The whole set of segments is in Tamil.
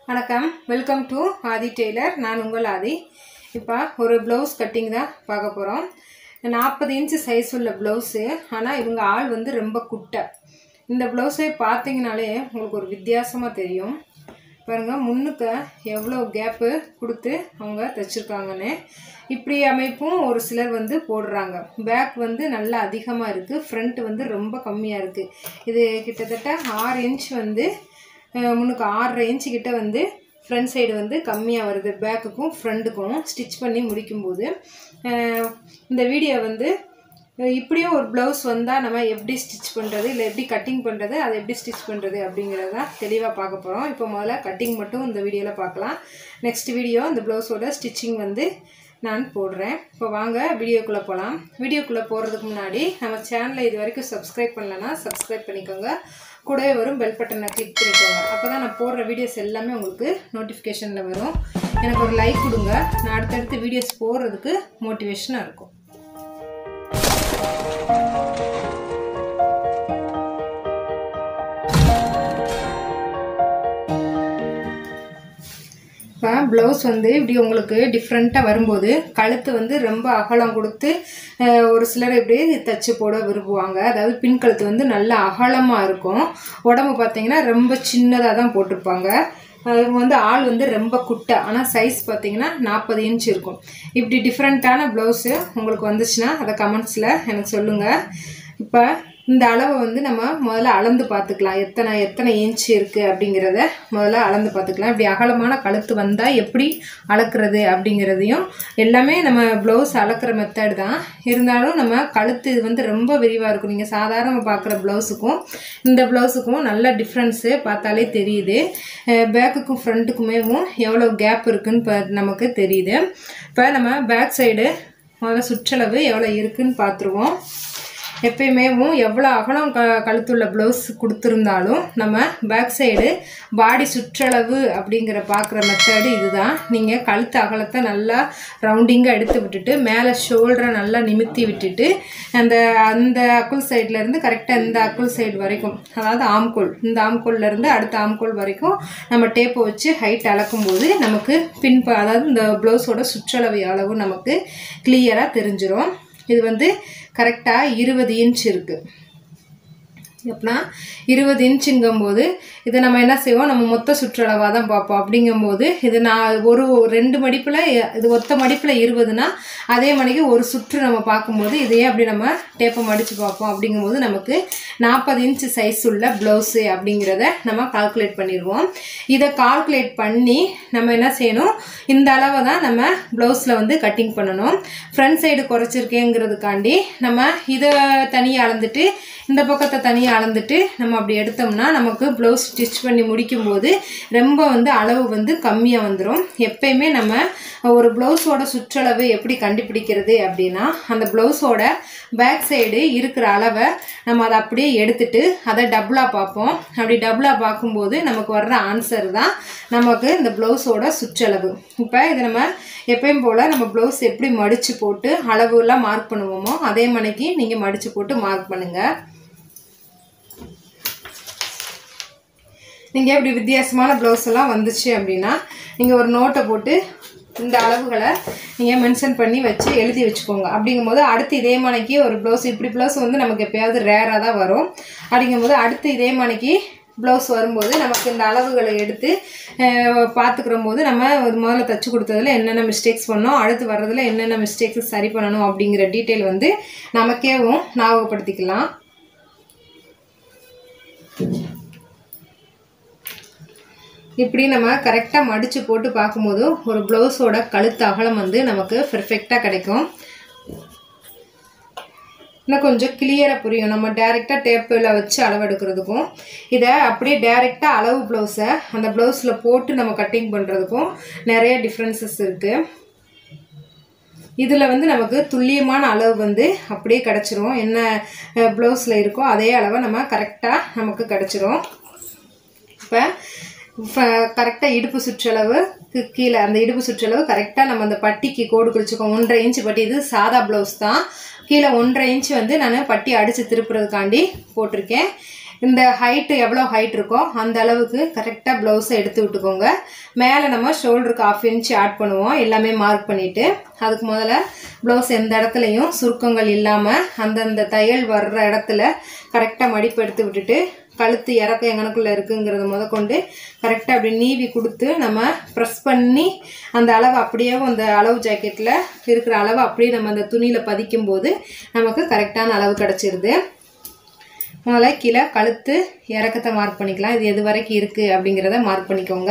வணக்கம் வெல்கம் டு ஆதி டெய்லர் நான் உங்கள் ஆதி இப்போ ஒரு ப்ளவுஸ் கட்டிங் தான் பார்க்க போகிறோம் நாற்பது இன்ச்சு சைஸ் உள்ள ப்ளவுஸு ஆனால் இவங்க ஆள் வந்து ரொம்ப குட்டை இந்த ப்ளவுஸை பார்த்தீங்கனாலே உங்களுக்கு ஒரு வித்தியாசமாக தெரியும் பாருங்கள் முன்னுக்கு எவ்வளோ கேப்பு கொடுத்து அவங்க தைச்சிருக்காங்கன்னு இப்படி அமைப்பும் ஒரு சிலர் வந்து போடுறாங்க பேக் வந்து நல்லா அதிகமாக இருக்குது ஃப்ரண்ட் வந்து ரொம்ப கம்மியாக இருக்குது இது கிட்டத்தட்ட ஆறு இன்ச் வந்து அஹ், முன்னுக்கு ஆறரை இன்ச்சு கிட்ட வந்து ஃப்ரண்ட் சைடு வந்து கம்மியாக வருது பேக்குக்கும் ஃப்ரண்ட்டுக்கும் ஸ்டிச் பண்ணி முடிக்கும்போது அஹ், இந்த வீடியோ வந்து அஹ், இப்படியும் ஒரு ப்ளவுஸ் வந்தால் நம்ம எப்படி ஸ்டிச் பண்ணுறது இல்லை எப்படி கட்டிங் பண்ணுறது அதை எப்படி ஸ்டிச் பண்ணுறது அப்படிங்கிறத தெளிவாக பார்க்க போகிறோம் இப்போ முதல்ல கட்டிங் மட்டும் இந்த வீடியோவில் பார்க்கலாம் நெக்ஸ்ட் வீடியோ இந்த ப்ளவுஸோட ஸ்டிச்சிங் வந்து நான் போடுறேன் இப்போ வாங்க வீடியோக்குள்ளே போகலாம் வீடியோக்குள்ளே போகிறதுக்கு முன்னாடி நம்ம சேனலை இது வரைக்கும் சப்ஸ்கிரைப் பண்ணலன்னா சப்ஸ்கிரைப் பண்ணிக்கோங்க கூடவே வரும் பெல் பட்டனை கிளிக் பண்ணிக்கோங்க அப்போ தான் நான் போடுற வீடியோஸ் எல்லாமே உங்களுக்கு நோட்டிஃபிகேஷனில் வரும் எனக்கு ஒரு லைக் கொடுங்க நான் அடுத்தடுத்து வீடியோஸ் போடுறதுக்கு மோட்டிவேஷனாக இருக்கும் இப்போ ப்ளவுஸ் வந்து இப்படி உங்களுக்கு டிஃப்ரெண்ட்டாக வரும்போது கழுத்து வந்து ரொம்ப அகலம் கொடுத்து அஹ், ஒரு சிலர் இப்படி தச்சு போட விரும்புவாங்க அதாவது பின் கழுத்து வந்து நல்ல அகலமாக இருக்கும் உடம்பு பார்த்தீங்கன்னா ரொம்ப சின்னதாக தான் போட்டிருப்பாங்க அஹ், இவங்க வந்து ஆள் வந்து ரொம்ப குட்டை ஆனால் சைஸ் பார்த்தீங்கன்னா நாற்பது இன்ச் இருக்கும் இப்படி டிஃப்ரெண்ட்டான ப்ளவுஸு உங்களுக்கு வந்துச்சுன்னா அதை கமெண்ட்ஸில் எனக்கு சொல்லுங்கள் இப்போ இந்த அளவை வந்து நம்ம முதல்ல அளந்து பார்த்துக்கலாம் எத்தனை எத்தனை இன்ச் இருக்குது அப்படிங்கிறத முதல்ல அளந்து பார்த்துக்கலாம் இப்படி அகலமான கழுத்து வந்தால் எப்படி அளக்குறது அப்படிங்கிறதையும் எல்லாமே நம்ம ப்ளவுஸ் அளக்குற மெத்தட் தான் இருந்தாலும் நம்ம கழுத்து இது வந்து ரொம்ப விரிவாக இருக்கும் நீங்கள் சாதாரண பார்க்குற ப்ளவுஸுக்கும் இந்த ப்ளவுஸுக்கும் நல்ல டிஃப்ரென்ஸு பார்த்தாலே தெரியுது பேக்குக்கும் ஃப்ரண்ட்டுக்குமேவும் எவ்வளோ கேப் இருக்குன்னு இப்போ நமக்கு தெரியுது இப்போ நம்ம பேக் சைடு முதல்ல சுற்றளவு எவ்வளோ இருக்குன்னு பார்த்துருவோம் எப்பயுமேவும் எவ்வளோ அகலம் க கழுத்துள்ள ப்ளவுஸ் கொடுத்துருந்தாலும் நம்ம பேக் சைடு பாடி சுற்றளவு அப்படிங்கிற பார்க்குற மெத்தடு இதுதான் நீங்கள் கழுத்து அகலத்தை நல்லா ரவுண்டிங்காக எடுத்து விட்டுட்டு மேலே ஷோல்டரை நல்லா நிமித்தி விட்டுட்டு அந்த அந்த அக்குள் சைட்லேருந்து கரெக்டாக இந்த அக்குள் சைடு வரைக்கும் அதாவது ஆம்கோல் இந்த ஆம்கோல்லேருந்து அடுத்த ஆம்கோல் வரைக்கும் நம்ம டேப்பை வச்சு ஹைட் அளக்கும்போது நமக்கு பின் அதாவது இந்த ப்ளவுஸோட சுற்றளவு அளவு நமக்கு கிளியராக தெரிஞ்சிரும் இது வந்து கரெக்டாக இருபது இன்ச் இருக்குது எப்படின்னா இருபது இன்ச்சுங்கும்போது இதை நம்ம என்ன செய்வோம் நம்ம மொத்த சுற்றளவாக தான் பார்ப்போம் அப்படிங்கும்போது இது நான் ஒரு ரெண்டு மடிப்பில் இது ஒத்த மடிப்பில் இருபதுனா அதே மணிக்கு ஒரு சுற்று நம்ம பார்க்கும்போது இதையே அப்படி நம்ம டேப்பை மடித்து பார்ப்போம் அப்படிங்கும்போது நமக்கு நாற்பது இன்ச்சு சைஸ் உள்ள ப்ளவுஸு அப்படிங்கிறத நம்ம கால்குலேட் பண்ணிடுவோம் இதை கால்குலேட் பண்ணி நம்ம என்ன செய்யணும் இந்த அளவை தான் நம்ம ப்ளவுஸில் வந்து கட்டிங் பண்ணணும் ஃப்ரண்ட் சைடு குறைச்சிருக்கேங்கிறதுக்காண்டி நம்ம இதை தனியாக அளந்துட்டு இந்த பக்கத்தை தனியாக அளந்துட்டு நம்ம அப்படி எடுத்தோம்னா நமக்கு ப்ளவுஸ் ஸ்டிச் பண்ணி முடிக்கும்போது ரொம்ப வந்து அளவு வந்து கம்மியாக வந்துடும் எப்பயுமே நம்ம ஒரு ப்ளவுஸோட சுற்றளவு எப்படி கண்டுபிடிக்கிறது அப்படின்னா அந்த ப்ளவுஸோட பேக் சைடு இருக்கிற அளவை நம்ம அதை அப்படியே எடுத்துட்டு அதை டபுளாக பார்ப்போம் அப்படி டபுளாக பார்க்கும்போது நமக்கு வர்ற ஆன்சர் தான் நமக்கு இந்த ப்ளவுஸோட சுற்றளவு இப்போ இது நம்ம எப்பயும் போல் நம்ம ப்ளவுஸ் எப்படி மடித்து போட்டு அளவுலாம் மார்க் பண்ணுவோமோ அதே மணிக்கு நீங்கள் மடித்து போட்டு மார்க் பண்ணுங்கள் நீங்கள் இப்படி வித்தியாசமான ப்ளவுஸ் எல்லாம் வந்துச்சு அப்படின்னா நீங்கள் ஒரு நோட்டை போட்டு இந்த அளவுகளை நீங்கள் மென்ஷன் பண்ணி வச்சு எழுதி வச்சுக்கோங்க அப்படிங்கும்போது அடுத்து இதே மணிக்கு ஒரு ப்ளவுஸ் இப்படி ப்ளவுஸ் வந்து நமக்கு எப்பயாவது ரேராக தான் வரும் அப்படிங்கும்போது அடுத்து இதே மணிக்கு ப்ளவுஸ் வரும்போது நமக்கு இந்த அளவுகளை எடுத்து பார்த்துக்கிற போது நம்ம ஒரு முதல்ல தச்சு கொடுத்ததுல என்னென்ன மிஸ்டேக்ஸ் பண்ணோம் அடுத்து வர்றதுல என்னென்ன மிஸ்டேக்ஸ் சரி பண்ணணும் அப்படிங்கிற டீட்டெயில் வந்து நமக்கேவும் ஞாபகப்படுத்திக்கலாம் இப்படி நம்ம கரெக்டாக மடித்து போட்டு பார்க்கும்போது ஒரு ப்ளவுஸோட கழுத்து அகலம் வந்து நமக்கு பெர்ஃபெக்டாக கிடைக்கும் இன்னும் கொஞ்சம் கிளியராக புரியும் நம்ம டேரெக்டாக டேப்பில் வச்சு அளவெடுக்கிறதுக்கும் இதை அப்படியே டேரெக்டாக அளவு ப்ளவுஸை அந்த ப்ளவுஸில் போட்டு நம்ம கட்டிங் பண்ணுறதுக்கும் நிறைய டிஃப்ரென்சஸ் இருக்குது இதில் வந்து நமக்கு துல்லியமான அளவு வந்து அப்படியே கிடச்சிரும் என்ன ப்ளவுஸில் இருக்கோ அதே அளவை நம்ம கரெக்டாக நமக்கு கிடச்சிரும் இப்போ கரெக்டாக இடுப்பு சுற்றளவு கீழே அந்த இடுப்பு சுற்றளவு கரெக்டாக நம்ம அந்த பட்டிக்கு கோடு குறிச்சிக்கோம் ஒன்றரை இன்ச்சு பட்டி இது சாதா ப்ளவுஸ் தான் கீழே ஒன்றரை இன்ச் வந்து நான் பட்டி அடித்து திருப்புறதுக்காண்டி போட்டிருக்கேன் இந்த ஹைட்டு எவ்வளோ ஹைட் இருக்கோ அந்த அளவுக்கு கரெக்டாக ப்ளவுஸை எடுத்து விட்டுக்கோங்க மேலே நம்ம ஷோல்டருக்கு ஆஃப் இன்ச் ஆட் பண்ணுவோம் எல்லாமே மார்க் பண்ணிவிட்டு அதுக்கு முதல்ல ப்ளவுஸ் எந்த இடத்துலையும் சுருக்கங்கள் இல்லாமல் அந்தந்த தையல் வர்ற இடத்துல கரெக்டாக மடிப்பு எடுத்து விட்டுட்டு கழுத்து இறக்கம் எங்கனக்குள்ளே இருக்குங்கிறத முத கொண்டு கரெக்டாக அப்படி நீவி கொடுத்து நம்ம ப்ரெஸ் பண்ணி அந்த அளவு அப்படியே அந்த அளவு ஜாக்கெட்டில் இருக்கிற அளவு அப்படியே நம்ம அந்த துணியில் பதிக்கும் போது நமக்கு கரெக்டான அளவு கிடச்சிருது முதல்ல கீழே கழுத்து இறக்கத்தை மார்க் பண்ணிக்கலாம் இது எது வரைக்கும் இருக்குது அப்படிங்கிறத மார்க் பண்ணிக்கோங்க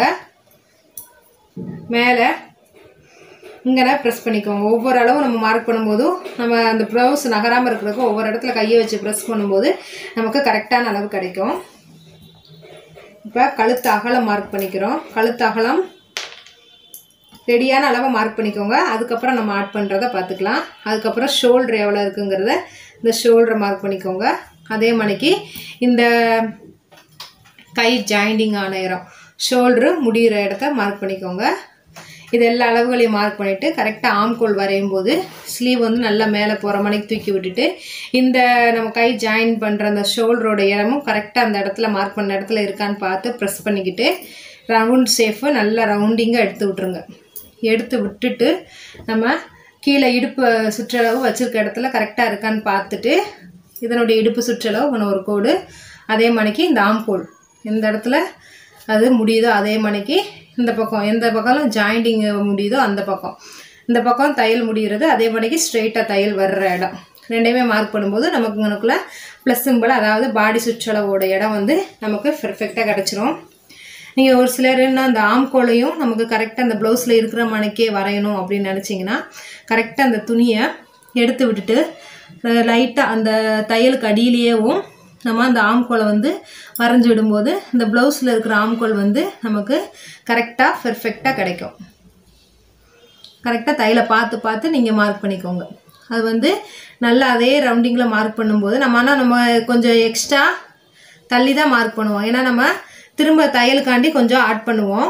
மேலே இங்கே ப்ரெஸ் பண்ணிக்கோங்க ஒவ்வொரு அளவும் நம்ம மார்க் பண்ணும்போதும் நம்ம அந்த ப்ளவுஸ் நகராமல் இருக்கிறதுக்கு ஒவ்வொரு இடத்துல கையை வச்சு ப்ரெஸ் பண்ணும்போது நமக்கு கரெக்டான அளவு கிடைக்கும் இப்போ கழுத்து அகலம் மார்க் பண்ணிக்கிறோம் கழுத்து அகலம் ரெடியான அளவை மார்க் பண்ணிக்கோங்க அதுக்கப்புறம் நம்ம ஆட் பண்ணுறத பார்த்துக்கலாம் அதுக்கப்புறம் ஷோல்டர் எவ்வளோ இருக்குங்கிறத இந்த ஷோல்டரை மார்க் பண்ணிக்கோங்க அதே மணிக்கு இந்த கை ஜாயிண்டிங் ஆன இடம் ஷோல்ட்ரு முடிகிற இடத்த மார்க் பண்ணிக்கோங்க இது எல்லா அளவுகளையும் மார்க் பண்ணிவிட்டு கரெக்டாக ஆம்கோல் வரையும் போது ஸ்லீவ் வந்து நல்லா மேலே போகிற மணிக்கு தூக்கி விட்டுட்டு இந்த நம்ம கை ஜாயின் பண்ணுற அந்த ஷோல்டரோட இடமும் கரெக்டாக அந்த இடத்துல மார்க் பண்ண இடத்துல இருக்கான்னு பார்த்து ப்ரெஸ் பண்ணிக்கிட்டு ரவுண்ட் ஷேஃபு நல்லா ரவுண்டிங்காக எடுத்து விட்ருங்க எடுத்து விட்டுட்டு நம்ம கீழே இடுப்பு சுற்றளவு வச்சுருக்க இடத்துல கரெக்டாக இருக்கான்னு பார்த்துட்டு இதனுடைய இடுப்பு சுற்றளவு ஒன்று ஒரு கோடு அதே மணிக்கு இந்த ஆம்கோல் எந்த இடத்துல அது முடியுதோ அதே மணிக்கு இந்த பக்கம் எந்த பக்கம் ஜாயிண்டிங் முடியுதோ அந்த பக்கம் இந்த பக்கம் தையல் முடிகிறது அதே மணிக்கு ஸ்ட்ரெயிட்டாக தையல் வர்ற இடம் ரெண்டையுமே மார்க் பண்ணும்போது நமக்கு இங்கனக்குள்ள ப்ளஸ் சிம்பிள் அதாவது பாடி சுற்றளவோட இடம் வந்து நமக்கு பெர்ஃபெக்டாக கிடச்சிரும் நீங்கள் ஒரு சிலர் இன்னும் அந்த ஆம்கோலையும் நமக்கு கரெக்டாக அந்த ப்ளவுஸில் இருக்கிற மணிக்கே வரையணும் அப்படின்னு நினச்சிங்கன்னா கரெக்டாக அந்த துணியை எடுத்து விட்டுட்டு லைட்டாக அந்த தையலுக்கு அடியிலேயேவும் நம்ம அந்த ஆம்கோலை வந்து வரைஞ்சி விடும்போது இந்த ப்ளவுஸில் இருக்கிற ஆம்கோல் வந்து நமக்கு கரெக்டாக பெர்ஃபெக்டாக கிடைக்கும் கரெக்டாக தையலை பார்த்து பார்த்து நீங்கள் மார்க் பண்ணிக்கோங்க அது வந்து நல்லா அதே ரவுண்டிங்கில் மார்க் பண்ணும்போது நம்ம ஆனால் நம்ம கொஞ்சம் எக்ஸ்ட்ரா தள்ளி தான் மார்க் பண்ணுவோம் ஏன்னா நம்ம திரும்ப தையலுக்காண்டி கொஞ்சம் ஆட் பண்ணுவோம்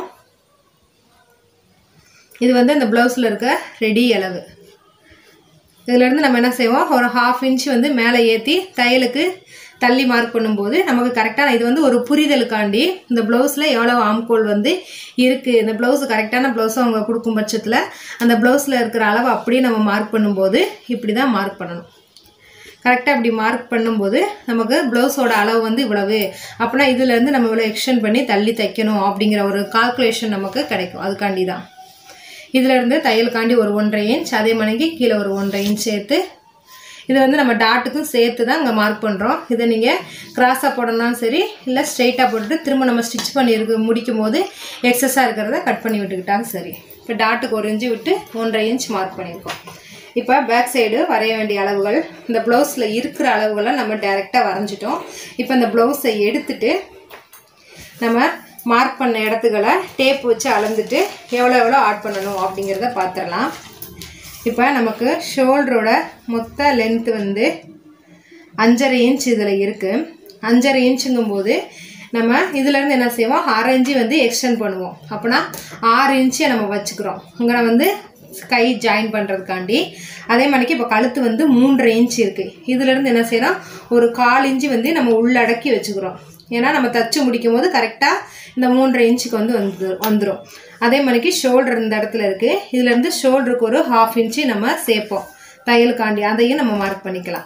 இது வந்து இந்த ப்ளவுஸில் இருக்க ரெடி அளவு இதுலேருந்து நம்ம என்ன செய்வோம் ஒரு ஹாஃப் இன்ச் வந்து மேலே ஏற்றி தையலுக்கு தள்ளி மார்க் பண்ணும்போது நமக்கு கரெக்டான இது வந்து ஒரு புரிதலுக்காண்டி இந்த ப்ளவுஸில் எவ்வளோ ஆம்கோல் வந்து இருக்குது இந்த ப்ளவுஸ் கரெக்டான ப்ளவுஸ் அவங்க கொடுக்கும் பட்சத்தில் அந்த ப்ளவுஸில் இருக்கிற அளவு அப்படியே நம்ம மார்க் பண்ணும்போது இப்படி தான் மார்க் பண்ணணும் கரெக்டாக இப்படி மார்க் பண்ணும்போது நமக்கு ப்ளவுஸோட அளவு வந்து இவ்வளவு அப்படின்னா இதுலேருந்து நம்ம இவ்வளோ எக்ஸ்டெண்ட் பண்ணி தள்ளி தைக்கணும் அப்படிங்கிற ஒரு கால்குலேஷன் நமக்கு கிடைக்கும் அதுக்காண்டி தான் இதிலேருந்து தையலுக்காண்டி ஒரு ஒன்றரை இன்ச் அதே மணிக்கு கீழே ஒரு ஒன்றரை இன்ச் சேர்த்து இது வந்து நம்ம டாட்டுக்கும் சேர்த்து தான் இங்கே மார்க் பண்ணுறோம் இதை நீங்கள் கிராஸாக போடணும்னாலும் சரி இல்லை ஸ்ட்ரெயிட்டாக போட்டுட்டு திரும்ப நம்ம ஸ்டிச் பண்ணி இருக்க முடிக்கும் போது எக்ஸஸாக இருக்கிறத கட் பண்ணி விட்டுக்கிட்டாலும் சரி இப்போ டாட்டுக்கு ஒரு இன்ச்சு விட்டு ஒன்றரை இன்ச் மார்க் பண்ணியிருக்கோம் இப்போ பேக் சைடு வரைய வேண்டிய அளவுகள் இந்த ப்ளவுஸில் இருக்கிற அளவுகளை நம்ம டைரெக்டாக வரைஞ்சிட்டோம் இப்போ இந்த ப்ளவுஸை எடுத்துட்டு நம்ம மார்க் பண்ண இடத்துக்களை டேப் வச்சு அளந்துட்டு எவ்வளோ எவ்வளோ ஆட் பண்ணணும் அப்படிங்கிறத பார்த்துடலாம் இப்போ நமக்கு ஷோல்டரோட மொத்த லென்த் வந்து அஞ்சரை இன்ச் இதில் இருக்குது அஞ்சரை இன்ச்சுங்கும்போது நம்ம இதுலேருந்து என்ன செய்வோம் அரை இன்ச்சு வந்து எக்ஸ்டெண்ட் பண்ணுவோம் அப்போனா ஆறு இன்ச்சை நம்ம வச்சுக்கிறோம் இங்கே வந்து கை ஜாயின் பண்ணுறதுக்காண்டி அதே மாதிரிக்கு இப்போ கழுத்து வந்து மூன்றரை இன்ச் இருக்குது இதுலேருந்து என்ன செய்கிறோம் ஒரு கால் இன்ச்சு வந்து நம்ம உள்ளடக்கி வச்சுக்கிறோம் ஏன்னா நம்ம தச்சு முடிக்கும் போது கரெக்டாக இந்த மூன்றரை இன்ச்சுக்கு வந்து வந்து வந்துடும் அதே மாதிரிக்கு ஷோல்டர் இந்த இடத்துல இருக்குது இதுலேருந்து ஷோல்டருக்கு ஒரு ஹாஃப் இன்ச்சு நம்ம சேர்ப்போம் தையலுக்காண்டி அதையும் நம்ம மார்க் பண்ணிக்கலாம்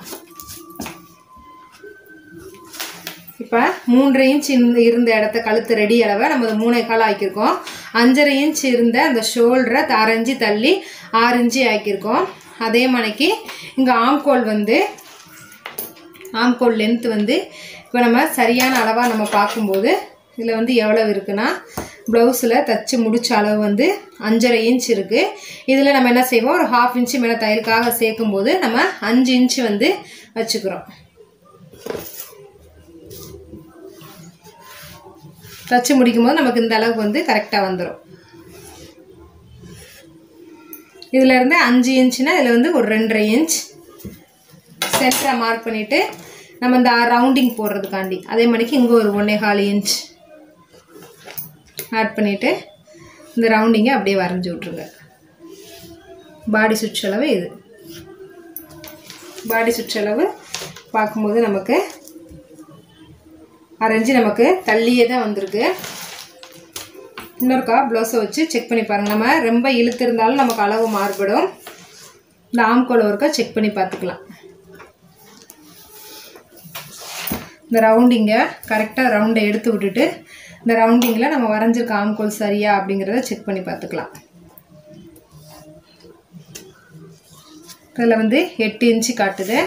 இப்போ மூன்றரை இன்ச் இந்த இருந்த இடத்த கழுத்து ரெடி அளவை நம்ம மூணே கால் ஆக்கியிருக்கோம் அஞ்சரை இன்ச் இருந்த அந்த ஷோல்டரை அரைஞ்சி தள்ளி ஆறு இன்ச்சு ஆக்கியிருக்கோம் அதே மாதிரிக்கு இங்கே ஆம்கோல் வந்து ஆம்கோல் லென்த் வந்து இப்போ நம்ம சரியான அளவாக நம்ம பார்க்கும்போது இதில் வந்து எவ்வளோ இருக்குன்னா ப்ளவுஸில் தச்சு முடிச்ச அளவு வந்து அஞ்சரை இன்ச் இருக்குது இதில் நம்ம என்ன செய்வோம் ஒரு ஹாஃப் இன்ச்சு மேலே தையலுக்காக சேர்க்கும்போது நம்ம அஞ்சு இன்ச்சு வந்து வச்சுக்கிறோம் தச்சு முடிக்கும் போது நமக்கு இந்த அளவுக்கு வந்து கரெக்டாக வந்துடும் இதில் இருந்து அஞ்சு இன்ச்சுனா இதில் வந்து ஒரு ரெண்டரை இன்ச் சென்டரை மார்க் பண்ணிவிட்டு நம்ம இந்த ரவுண்டிங் போடுறதுக்காண்டி அதே மாதிரிக்கு இங்கே ஒரு ஒன்றே கால் இன்ச் ஆட் பண்ணிவிட்டு இந்த ரவுண்டிங்கை அப்படியே வரைஞ்சி விட்ருங்க பாடி சுற்றளவு இது பாடி சுற்றளவு பார்க்கும்போது நமக்கு அரைஞ்சி நமக்கு தள்ளியே தான் வந்திருக்கு இன்னொருக்கா ப்ளவுஸை வச்சு செக் பண்ணி பாருங்கள் நம்ம ரொம்ப இழுத்திருந்தாலும் நமக்கு அளவு மாறுபடும் இந்த ஆம்கோல் ஒருக்கா செக் பண்ணி பார்த்துக்கலாம் இந்த ரவுண்டிங்கை கரெக்டாக ரவுண்டை எடுத்து விட்டுட்டு இந்த ரவுண்டிங்கில் நம்ம வரைஞ்சிருக்க ஆம்கோல் சரியா அப்படிங்கிறத செக் பண்ணி பார்த்துக்கலாம் இதில் வந்து எட்டு இன்ச்சு காட்டுது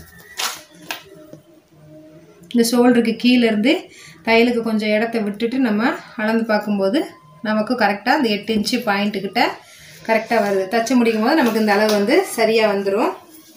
இந்த ஷோல்டருக்கு கீழேருந்து தையலுக்கு கொஞ்சம் இடத்த விட்டுட்டு நம்ம அளந்து பார்க்கும்போது நமக்கு கரெக்டாக இந்த எட்டு இன்ச்சு பாயிண்ட்டுக்கிட்ட கரெக்டாக வருது தச்சு முடிக்கும் போது நமக்கு இந்த அளவு வந்து சரியாக வந்துடும்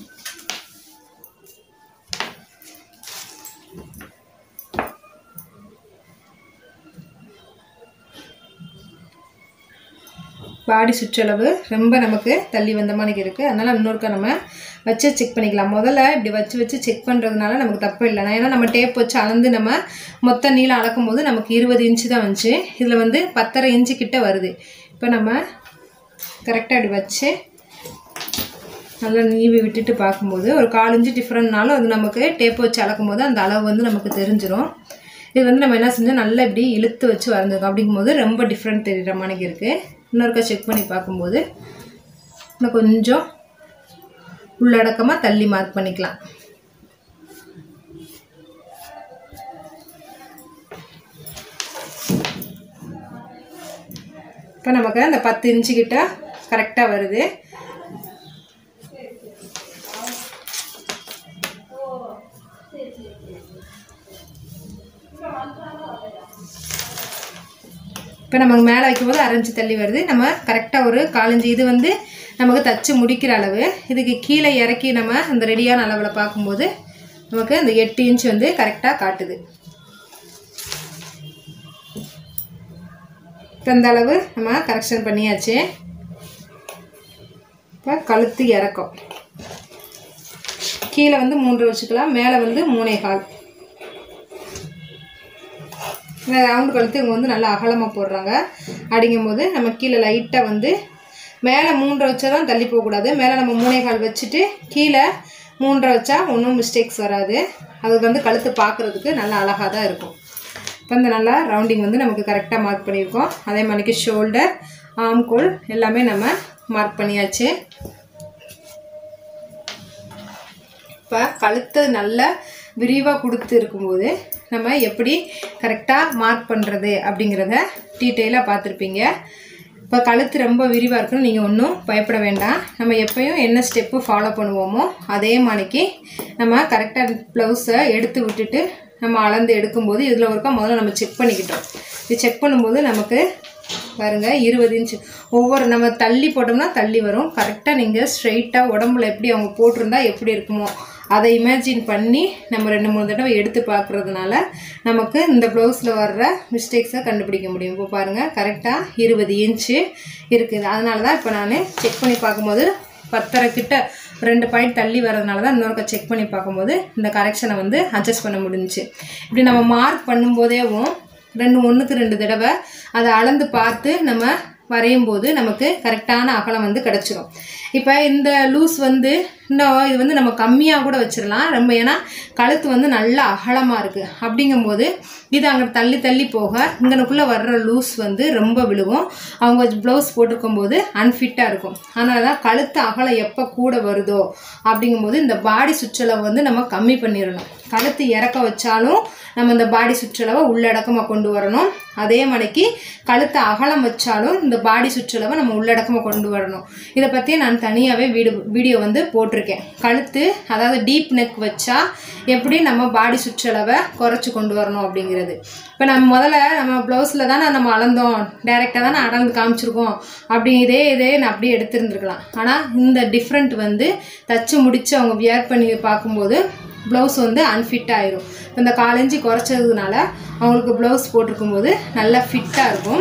பாடி சுற்றளவு ரொம்ப நமக்கு தள்ளி வந்த மாதிரி இருக்குது அதனால் இன்னொருக்கா நம்ம வச்சு செக் பண்ணிக்கலாம் முதல்ல இப்படி வச்சு வச்சு செக் பண்ணுறதுனால நமக்கு தப்பு இல்லை ஏன்னா நம்ம டேப் வச்சு அளந்து நம்ம மொத்த நீளம் அளக்கும் போது நமக்கு இருபது இன்ச்சு தான் வந்துச்சு இதில் வந்து பத்தரை இன்ச்சு கிட்ட வருது இப்போ நம்ம கரெக்டாக இப்படி வச்சு நல்லா நீவி விட்டுட்டு பார்க்கும்போது ஒரு கால் இன்ச்சு டிஃப்ரெண்ட்னாலும் அது நமக்கு டேப் வச்சு அளக்கும் போது அந்த அளவு வந்து நமக்கு தெரிஞ்சிடும் இது வந்து நம்ம என்ன செஞ்சோம் நல்லா இப்படி இழுத்து வச்சு வரைஞ்சிருக்கோம் அப்படிங்கும்போது ரொம்ப டிஃப்ரெண்ட் தெரியுற மாதிரி இருக்குது இன்னொருக்கா செக் பண்ணி பார்க்கும்போது இன்னும் கொஞ்சம் உள்ளடக்கமாக தள்ளி மார்க் பண்ணிக்கலாம் இப்போ நமக்கு அந்த பத்து இன்ச்சு கிட்ட கரெக்டாக வருது இப்போ நமக்கு மேலே வைக்கும்போது அரைஞ்சு தள்ளி வருது நம்ம கரெக்டாக ஒரு காலஞ்சு இது வந்து நமக்கு தச்சு முடிக்கிற அளவு இதுக்கு கீழே இறக்கி நம்ம அந்த ரெடியான அளவில் பார்க்கும்போது நமக்கு அந்த எட்டு இன்ச் வந்து கரெக்டாக காட்டுது இப்போ இந்த அளவு நம்ம கரெக்ஷன் பண்ணியாச்சு இப்போ கழுத்து இறக்கம் கீழே வந்து மூன்று வச்சுக்கலாம் மேலே வந்து மூணே கால் இந்த ரவுண்டு கழுத்து இவங்க வந்து நல்லா அகலமாக போடுறாங்க அப்படிங்கும்போது நம்ம கீழே லைட்டாக வந்து மேலே மூன்றரை வச்சா தான் தள்ளி போகக்கூடாது மேலே நம்ம மூணே கால் வச்சுட்டு கீழே மூன்றரை வச்சா ஒன்றும் மிஸ்டேக்ஸ் வராது அதுக்கு வந்து கழுத்து பார்க்குறதுக்கு நல்லா அழகாக தான் இருக்கும் இப்போ இந்த நல்லா ரவுண்டிங் வந்து நமக்கு கரெக்டாக மார்க் பண்ணியிருக்கோம் அதே மாதிரிக்கு ஷோல்டர் ஆம்கோல் எல்லாமே நம்ம மார்க் பண்ணியாச்சு இப்போ கழுத்து நல்லா விரிவாக கொடுத்து இருக்கும்போது நம்ம எப்படி கரெக்டாக மார்க் பண்ணுறது அப்படிங்கிறத டீட்டெயிலாக பார்த்துருப்பீங்க இப்போ கழுத்து ரொம்ப விரிவாக இருக்குன்னு நீங்கள் ஒன்றும் பயப்பட வேண்டாம் நம்ம எப்பயும் என்ன ஸ்டெப்பு ஃபாலோ பண்ணுவோமோ அதே மாதிரிக்கு நம்ம கரெக்டாக ப்ளவுஸை எடுத்து விட்டுட்டு நம்ம அளந்து எடுக்கும்போது இதில் ஒருக்கா முதல்ல நம்ம செக் பண்ணிக்கிட்டோம் இது செக் பண்ணும்போது நமக்கு பாருங்க இருபது இன்ச்சு ஒவ்வொரு நம்ம தள்ளி போட்டோம்னா தள்ளி வரும் கரெக்டாக நீங்கள் ஸ்ட்ரைட்டாக உடம்புல எப்படி அவங்க போட்டிருந்தா எப்படி இருக்குமோ அதை இமேஜின் பண்ணி நம்ம ரெண்டு மூணு தடவை எடுத்து பார்க்குறதுனால நமக்கு இந்த ப்ளவுஸில் வர்ற மிஸ்டேக்ஸை கண்டுபிடிக்க முடியும் இப்போ பாருங்கள் கரெக்டாக இருபது இன்ச்சு இருக்குது அதனால தான் இப்போ நான் செக் பண்ணி பார்க்கும்போது பத்தரை கிட்ட ரெண்டு பாயிண்ட் தள்ளி வரதுனால தான் இன்னொருக்க செக் பண்ணி பார்க்கும்போது இந்த கரெக்ஷனை வந்து அட்ஜஸ்ட் பண்ண முடிஞ்சுச்சு இப்படி நம்ம மார்க் பண்ணும்போதேவும் ரெண்டு ஒன்றுக்கு ரெண்டு தடவை அதை அளந்து பார்த்து நம்ம வரையும் போது நமக்கு கரெக்டான அகலம் வந்து கிடச்சிரும் இப்போ இந்த லூஸ் வந்து இன்னும் இது வந்து நம்ம கம்மியாக கூட வச்சிடலாம் ரொம்ப ஏன்னா கழுத்து வந்து நல்லா அகலமாக இருக்குது அப்படிங்கும்போது இது அங்கே தள்ளி தள்ளி போக இங்கனுக்குள்ளே வர்ற லூஸ் வந்து ரொம்ப விழுவும் அவங்க ப்ளவுஸ் போட்டிருக்கும் போது அன்ஃபிட்டாக இருக்கும் அதனால தான் கழுத்து அகலம் எப்போ கூட வருதோ அப்படிங்கும்போது இந்த பாடி சுற்றளவை வந்து நம்ம கம்மி பண்ணிடணும் கழுத்து இறக்க வச்சாலும் நம்ம இந்த பாடி சுற்றளவை உள்ளடக்கமாக கொண்டு வரணும் அதே மணிக்கு கழுத்தை அகலம் வச்சாலும் இந்த பாடி சுற்றளவை நம்ம உள்ளடக்கமாக கொண்டு வரணும் இதை பற்றி நான் தனியாகவே வீடியோ வீடியோ வந்து போட்டிருக்கேன் கழுத்து அதாவது டீப் நெக் வச்சா எப்படி நம்ம பாடி சுற்றளவை குறைச்சி கொண்டு வரணும் அப்படிங்கிறது இப்போ நம்ம முதல்ல நம்ம ப்ளவுஸில் தானே நம்ம அளந்தோம் டைரெக்டாக தானே அளந்து காமிச்சிருக்கோம் அப்படி இதே இதே நான் அப்படியே எடுத்திருந்துருக்கலாம் ஆனால் இந்த டிஃப்ரெண்ட் வந்து தச்சு முடித்து அவங்க வியர் பண்ணி பார்க்கும்போது ப்ளவுஸ் வந்து அன்ஃபிட் ஆயிரும் இப்போ இந்த காலஞ்சி குறைச்சதுனால அவங்களுக்கு ப்ளவுஸ் போட்டிருக்கும்போது நல்லா ஃபிட்டாக இருக்கும்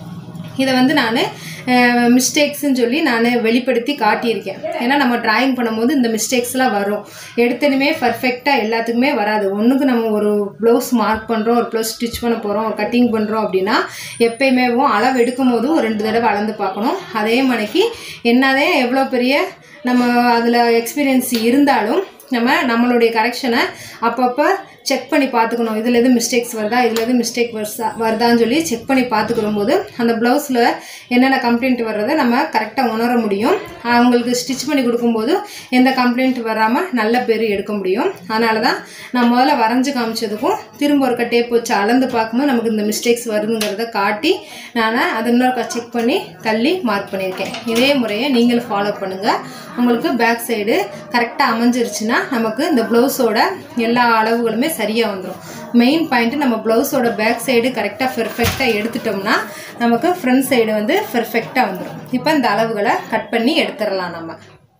இதை வந்து நான் மிஸ்டேக்ஸ்ன்னு சொல்லி நான் வெளிப்படுத்தி காட்டியிருக்கேன் ஏன்னா நம்ம டிராயிங் பண்ணும்போது இந்த மிஸ்டேக்ஸ்லாம் வரும் எடுத்தனுமே பர்ஃபெக்டாக எல்லாத்துக்குமே வராது ஒன்றுக்கு நம்ம ஒரு ப்ளவுஸ் மார்க் பண்ணுறோம் ஒரு ப்ளவுஸ் ஸ்டிச் பண்ண போகிறோம் ஒரு கட்டிங் பண்ணுறோம் அப்படின்னா எப்பயுமே அளவு எடுக்கும் போதும் ஒரு ரெண்டு தடவை அளந்து பார்க்கணும் அதே மணிக்கு என்னதே எவ்வளோ பெரிய நம்ம அதில் எக்ஸ்பீரியன்ஸ் இருந்தாலும் நம்ம நம்மளுடைய கரெக்ஷனை அப்பப்போ செக் பண்ணி பார்த்துக்கணும் இதில் எதுவும் மிஸ்டேக்ஸ் வருதா இதில் எதுவும் மிஸ்டேக் வருதா வருதான்னு சொல்லி செக் பண்ணி பார்த்துக்கிடும் போது அந்த ப்ளவுஸில் என்னென்ன கம்ப்ளைண்ட் வர்றதை நம்ம கரெக்டாக உணர முடியும் அவங்களுக்கு ஸ்டிச் பண்ணி கொடுக்கும்போது எந்த கம்ப்ளைண்ட் வராமல் நல்ல பேர் எடுக்க முடியும் அதனால தான் நான் முதல்ல வரைஞ்சி காமிச்சதுக்கும் திரும்ப ஒரு டேப் வச்சு அளந்து பார்க்கும்போது நமக்கு இந்த மிஸ்டேக்ஸ் வருதுங்கிறத காட்டி நான் அதை இன்னொரு செக் பண்ணி தள்ளி மார்க் பண்ணியிருக்கேன் இதே முறையை நீங்களும் ஃபாலோ பண்ணுங்கள் உங்களுக்கு பேக் சைடு கரெக்டாக அமைஞ்சிருச்சுன்னா நமக்கு இந்த ப்ளவுஸோட எல்லா அளவுகளுமே சரியாக வந்துடும் மெயின் பாயிண்ட்டு நம்ம ப்ளவுஸோட பேக் சைடு கரெக்டாக பெர்ஃபெக்டாக எடுத்துட்டோம்னா நமக்கு ஃப்ரண்ட் சைடு வந்து பெர்ஃபெக்டாக வந்துடும் இப்போ இந்த அளவுகளை கட் பண்ணி எடுத்துடலாம் நம்ம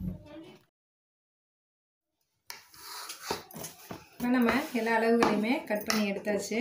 இப்போ நம்ம எல்லா அளவுகளையுமே கட் பண்ணி எடுத்தாச்சு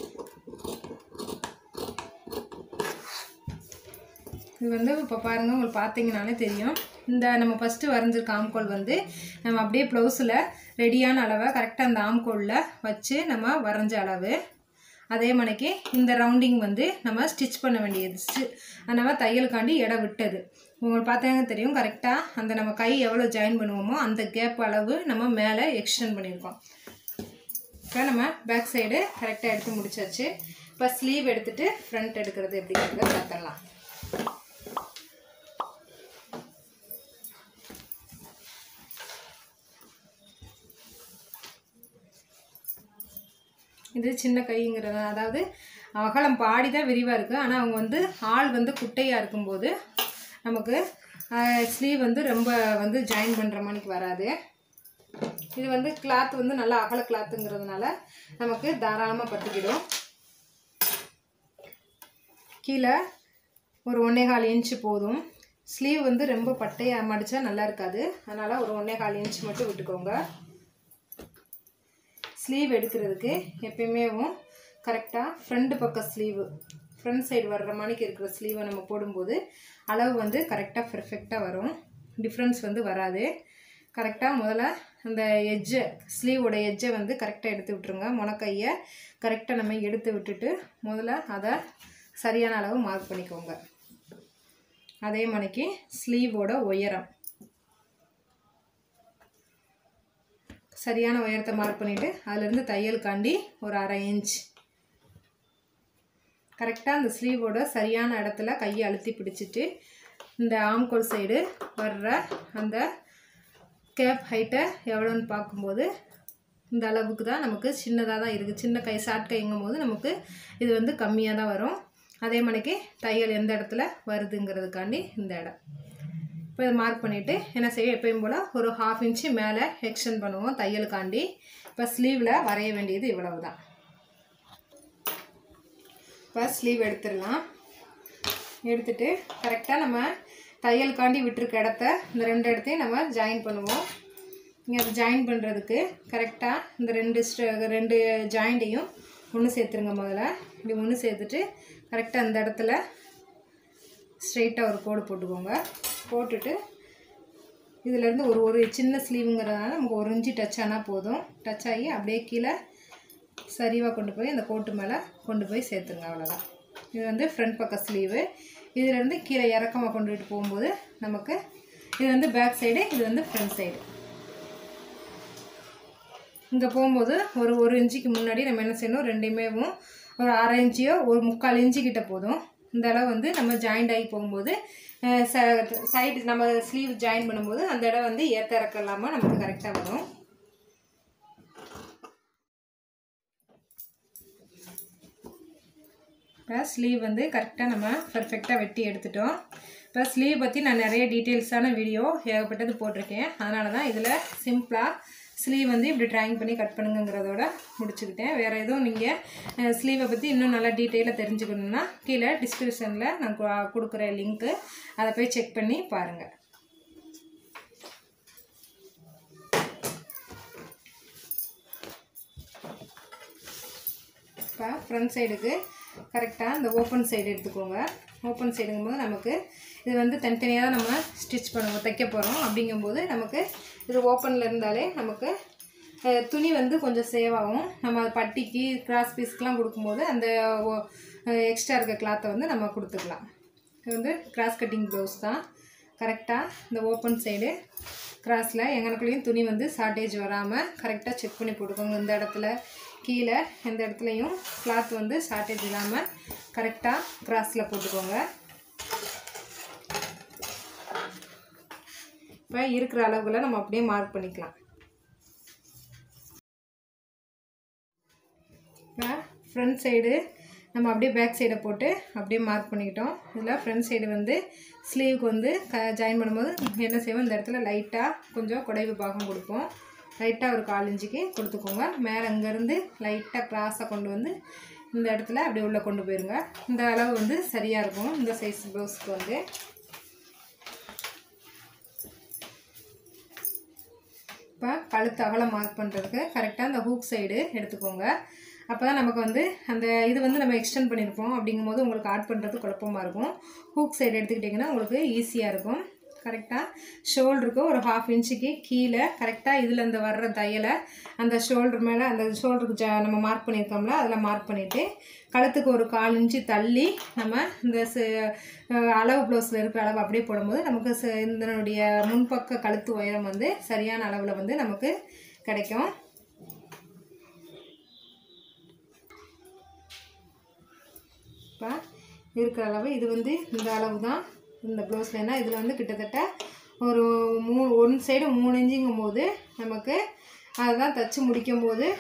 இது வந்து இப்போ பாருங்கள் உங்களுக்கு பார்த்தீங்கனாலே தெரியும் இந்த நம்ம ஃபஸ்ட்டு வரைஞ்சிருக்க ஆம்கோல் வந்து நம்ம அப்படியே ப்ளவுஸில் ரெடியான அளவை கரெக்டாக அந்த ஆம்கோலில் வச்சு நம்ம வரைஞ்ச அளவு அதே மணிக்கு இந்த ரவுண்டிங் வந்து நம்ம ஸ்டிச் பண்ண வேண்டியது ஸ்டி நம்ம தையலுக்காண்டி இடம் விட்டது உங்களுக்கு பார்த்தீங்கன்னா தெரியும் கரெக்டாக அந்த நம்ம கை எவ்வளோ ஜாயின் பண்ணுவோமோ அந்த கேப் அளவு நம்ம மேலே எக்ஸ்டெண்ட் பண்ணியிருக்கோம் இப்போ நம்ம பேக் சைடு கரெக்டாக எடுத்து முடிச்சாச்சு இப்போ ஸ்லீவ் எடுத்துகிட்டு ஃப்ரண்ட் எடுக்கிறது எப்படிங்கிறத பார்த்துடலாம் இது சின்ன கைங்கிறது அதாவது அகலம் பாடி தான் விரிவாக இருக்குது ஆனால் அவங்க வந்து ஆள் வந்து குட்டையாக இருக்கும்போது நமக்கு ஸ்லீவ் வந்து ரொம்ப வந்து ஜாயின் பண்ணுற மாதிரிக்கு வராது இது வந்து கிளாத் வந்து நல்லா அகல கிளாத்துங்கிறதுனால நமக்கு தாராளமாக பற்றிக்கிடும் கீழே ஒரு ஒன்றே கால் இன்ச்சு போதும் ஸ்லீவ் வந்து ரொம்ப பட்டையாக மடித்தா நல்லா இருக்காது அதனால் ஒரு ஒன்றே கால் இன்ச் மட்டும் விட்டுக்கோங்க ஸ்லீவ் எடுக்கிறதுக்கு எப்பயுமேவும் கரெக்டாக ஃப்ரண்ட் பக்கம் ஸ்லீவு ஃப்ரண்ட் சைடு வர்ற மணிக்கு இருக்கிற ஸ்லீவை நம்ம போடும்போது அளவு வந்து கரெக்டாக பெர்ஃபெக்டாக வரும் டிஃப்ரென்ஸ் வந்து வராது கரெக்டாக முதல்ல அந்த எட்ஜை ஸ்லீவோட எட்ஜை வந்து கரெக்டாக எடுத்து விட்டுருங்க முனக்கையை கரெக்டாக நம்ம எடுத்து விட்டுட்டு முதல்ல அதை சரியான அளவு மார்க் பண்ணிக்கோங்க அதே மணிக்கு ஸ்லீவோட உயரம் சரியான உயரத்தை மார்க் பண்ணிவிட்டு அதிலேருந்து தையலுக்காண்டி ஒரு அரை இன்ச் கரெக்டாக அந்த ஸ்லீவோட சரியான இடத்துல கையை அழுத்தி பிடிச்சிட்டு இந்த ஆம்கோல் சைடு வர்ற அந்த கேப் ஹைட்டை எவ்வளோன்னு பார்க்கும்போது இந்த அளவுக்கு தான் நமக்கு சின்னதாக தான் இருக்குது சின்ன கை ஷார்ட் கைங்கும் போது நமக்கு இது வந்து கம்மியாக தான் வரும் அதே மணிக்கு தையல் எந்த இடத்துல வருதுங்கிறதுக்காண்டி இந்த இடம் இப்போ இதை மார்க் பண்ணிவிட்டு என்ன செய்யும் எப்பயும் போல் ஒரு ஹாஃப் இன்ச்சு மேலே எக்ஸ்டெண்ட் பண்ணுவோம் தையலுக்காண்டி இப்போ ஸ்லீவில் வரைய வேண்டியது இவ்வளவு தான் இப்போ ஸ்லீவ் எடுத்துடலாம் எடுத்துட்டு கரெக்டாக நம்ம தையலுக்காண்டி விட்டுருக்க இடத்த இந்த ரெண்டு இடத்தையும் நம்ம ஜாயின் பண்ணுவோம் இங்கே அதை ஜாயின் பண்ணுறதுக்கு கரெக்டாக இந்த ரெண்டு ஸ்ட ரெண்டு ஜாயிண்ட்டையும் ஒன்று சேர்த்துருங்க முதல்ல இப்படி ஒன்று சேர்த்துட்டு கரெக்டாக அந்த இடத்துல ஸ்ட்ரெயிட்டாக ஒரு கோடு போட்டுக்கோங்க போட்டுட்டு இதிலேருந்து ஒரு ஒரு சின்ன ஸ்லீவுங்கிறதுனால நமக்கு ஒரு இன்ச்சு டச் ஆனால் போதும் டச் ஆகி அப்படியே கீழே சரிவாக கொண்டு போய் அந்த கோட்டு மேலே கொண்டு போய் சேர்த்துங்க அவ்வளோதான் இது வந்து ஃப்ரண்ட் பக்கம் ஸ்லீவு இதிலேருந்து கீழே இறக்கமாக கொண்டுகிட்டு போகும்போது நமக்கு இது வந்து பேக் சைடு இது வந்து ஃப்ரண்ட் சைடு இங்கே போகும்போது ஒரு ஒரு இன்ச்சுக்கு முன்னாடி நம்ம என்ன செய்யணும் ரெண்டையுமேவும் ஒரு அரை இன்ச்சியோ ஒரு முக்கால் இன்ச்சு கிட்ட போதும் இந்த அளவு வந்து நம்ம ஜாயிண்ட் ஆகி போகும்போது சைடு நம்ம ஸ்லீவ் ஜாயின் பண்ணும்போது அந்த இடம் வந்து ஏற்ற இறக்கம் இல்லாமல் நமக்கு கரெக்டாக வரும் இப்போ ஸ்லீவ் வந்து கரெக்டாக நம்ம பர்ஃபெக்டாக வெட்டி எடுத்துட்டோம் இப்போ ஸ்லீவ் பற்றி நான் நிறைய டீட்டெயில்ஸான வீடியோ ஏகப்பட்டது போட்டிருக்கேன் அதனால தான் இதில் சிம்பிளாக ஸ்லீவ் வந்து இப்படி ட்ராயிங் பண்ணி கட் பண்ணுங்கிறதோட முடிச்சுக்கிட்டேன் வேறு எதுவும் நீங்கள் ஸ்லீவை பற்றி இன்னும் நல்லா டீட்டெயிலாக தெரிஞ்சுக்கணுன்னா கீழே டிஸ்கிரிப்ஷனில் நான் கு- கொடுக்குற லிங்க்கு அதை போய் செக் பண்ணி பாருங்கள் இப்போ ஃப்ரண்ட் சைடுக்கு கரெக்டாக இந்த ஓப்பன் சைடு எடுத்துக்கோங்க ஓப்பன் சைடுங்கும்போது நமக்கு இது வந்து தனித்தனியாக தான் நம்ம ஸ்டிச் பண்ணுவோம் தைக்க போகிறோம் அப்படிங்கும்போது நமக்கு இது ஓப்பனில் இருந்தாலே நமக்கு அஹ், துணி வந்து கொஞ்சம் சேவ் ஆகும் நம்ம அது பட்டிக்கு கிராஸ் பீஸ்க்கெலாம் கொடுக்கும்போது அந்த எக்ஸ்ட்ரா இருக்க கிளாத்தை வந்து நம்ம கொடுத்துக்கலாம் இது வந்து கிராஸ் கட்டிங் ப்ளவுஸ் தான் கரெக்டாக இந்த ஓப்பன் சைடு கிராஸில் எங்களுக்குள்ளேயும் துணி வந்து ஷார்ட்டேஜ் வராமல் கரெக்டாக செக் பண்ணி போட்டுக்கோங்க இந்த இடத்துல கீழே எந்த இடத்துலையும் கிளாத் வந்து ஷார்ட்டேஜ் இல்லாமல் கரெக்டாக கிராஸில் போட்டுக்கோங்க இப்போ இருக்கிற அளவுகளை நம்ம அப்படியே மார்க் பண்ணிக்கலாம் இப்போ ஃப்ரண்ட் சைடு நம்ம அப்படியே பேக் சைடை போட்டு அப்படியே மார்க் பண்ணிக்கிட்டோம் இதில் ஃப்ரண்ட் சைடு வந்து ஸ்லீவுக்கு வந்து க ஜாயின் பண்ணும்போது என்ன செய்வோம் இந்த இடத்துல லைட்டாக கொஞ்சம் குடைவு பாகம் கொடுப்போம் லைட்டாக ஒரு கால் இன்ச்சுக்கு கொடுத்துக்கோங்க மேலே அங்கேருந்து லைட்டாக கிராஸாக கொண்டு வந்து இந்த இடத்துல அப்படியே உள்ளே கொண்டு போயிருங்க இந்த அளவு வந்து சரியாக இருக்கும் இந்த சைஸ் ப்ளவுஸ்க்கு வந்து இப்போ கழுத்து அகலம் மார்க் பண்ணுறதுக்கு கரெக்டாக அந்த ஹூக் சைடு எடுத்துக்கோங்க அப்போ தான் நமக்கு வந்து அந்த இது வந்து நம்ம எக்ஸ்டெண்ட் பண்ணியிருப்போம் அப்படிங்கும்போது உங்களுக்கு ஆட் பண்ணுறது குழப்பமாக இருக்கும் ஹூக் சைடு எடுத்துக்கிட்டிங்கன்னா உங்களுக்கு ஈஸியாக இருக்கும் கரெக்டாக ஷோல்டருக்கு ஒரு ஹாஃப் இன்ச்சுக்கு கீழே கரெக்டாக இதில் இந்த வர்ற தையலை அந்த ஷோல்டர் மேலே அந்த ஷோல்டருக்கு ஜ நம்ம மார்க் பண்ணியிருக்கோம்ல அதில் மார்க் பண்ணிவிட்டு கழுத்துக்கு ஒரு கால் இன்ச்சு தள்ளி நம்ம இந்த ச- அஹ் அளவு ப்ளவுஸில் இருக்கிற அளவு அப்படியே போடும்போது நமக்கு ச- இதனுடைய முன்பக்க கழுத்து உயரம் வந்து சரியான அளவில் வந்து நமக்கு கிடைக்கும் இப்போ இருக்கிற அளவு இது வந்து இந்த அளவு தான் இந்த ப்ளவுஸில் ஏன்னா இதில் வந்து கிட்டத்தட்ட ஒரு மூணு ஒன் சைடு மூணு இன்ச்சுங்கும் போது நமக்கு அதுதான் தச்சு முடிக்கும் போது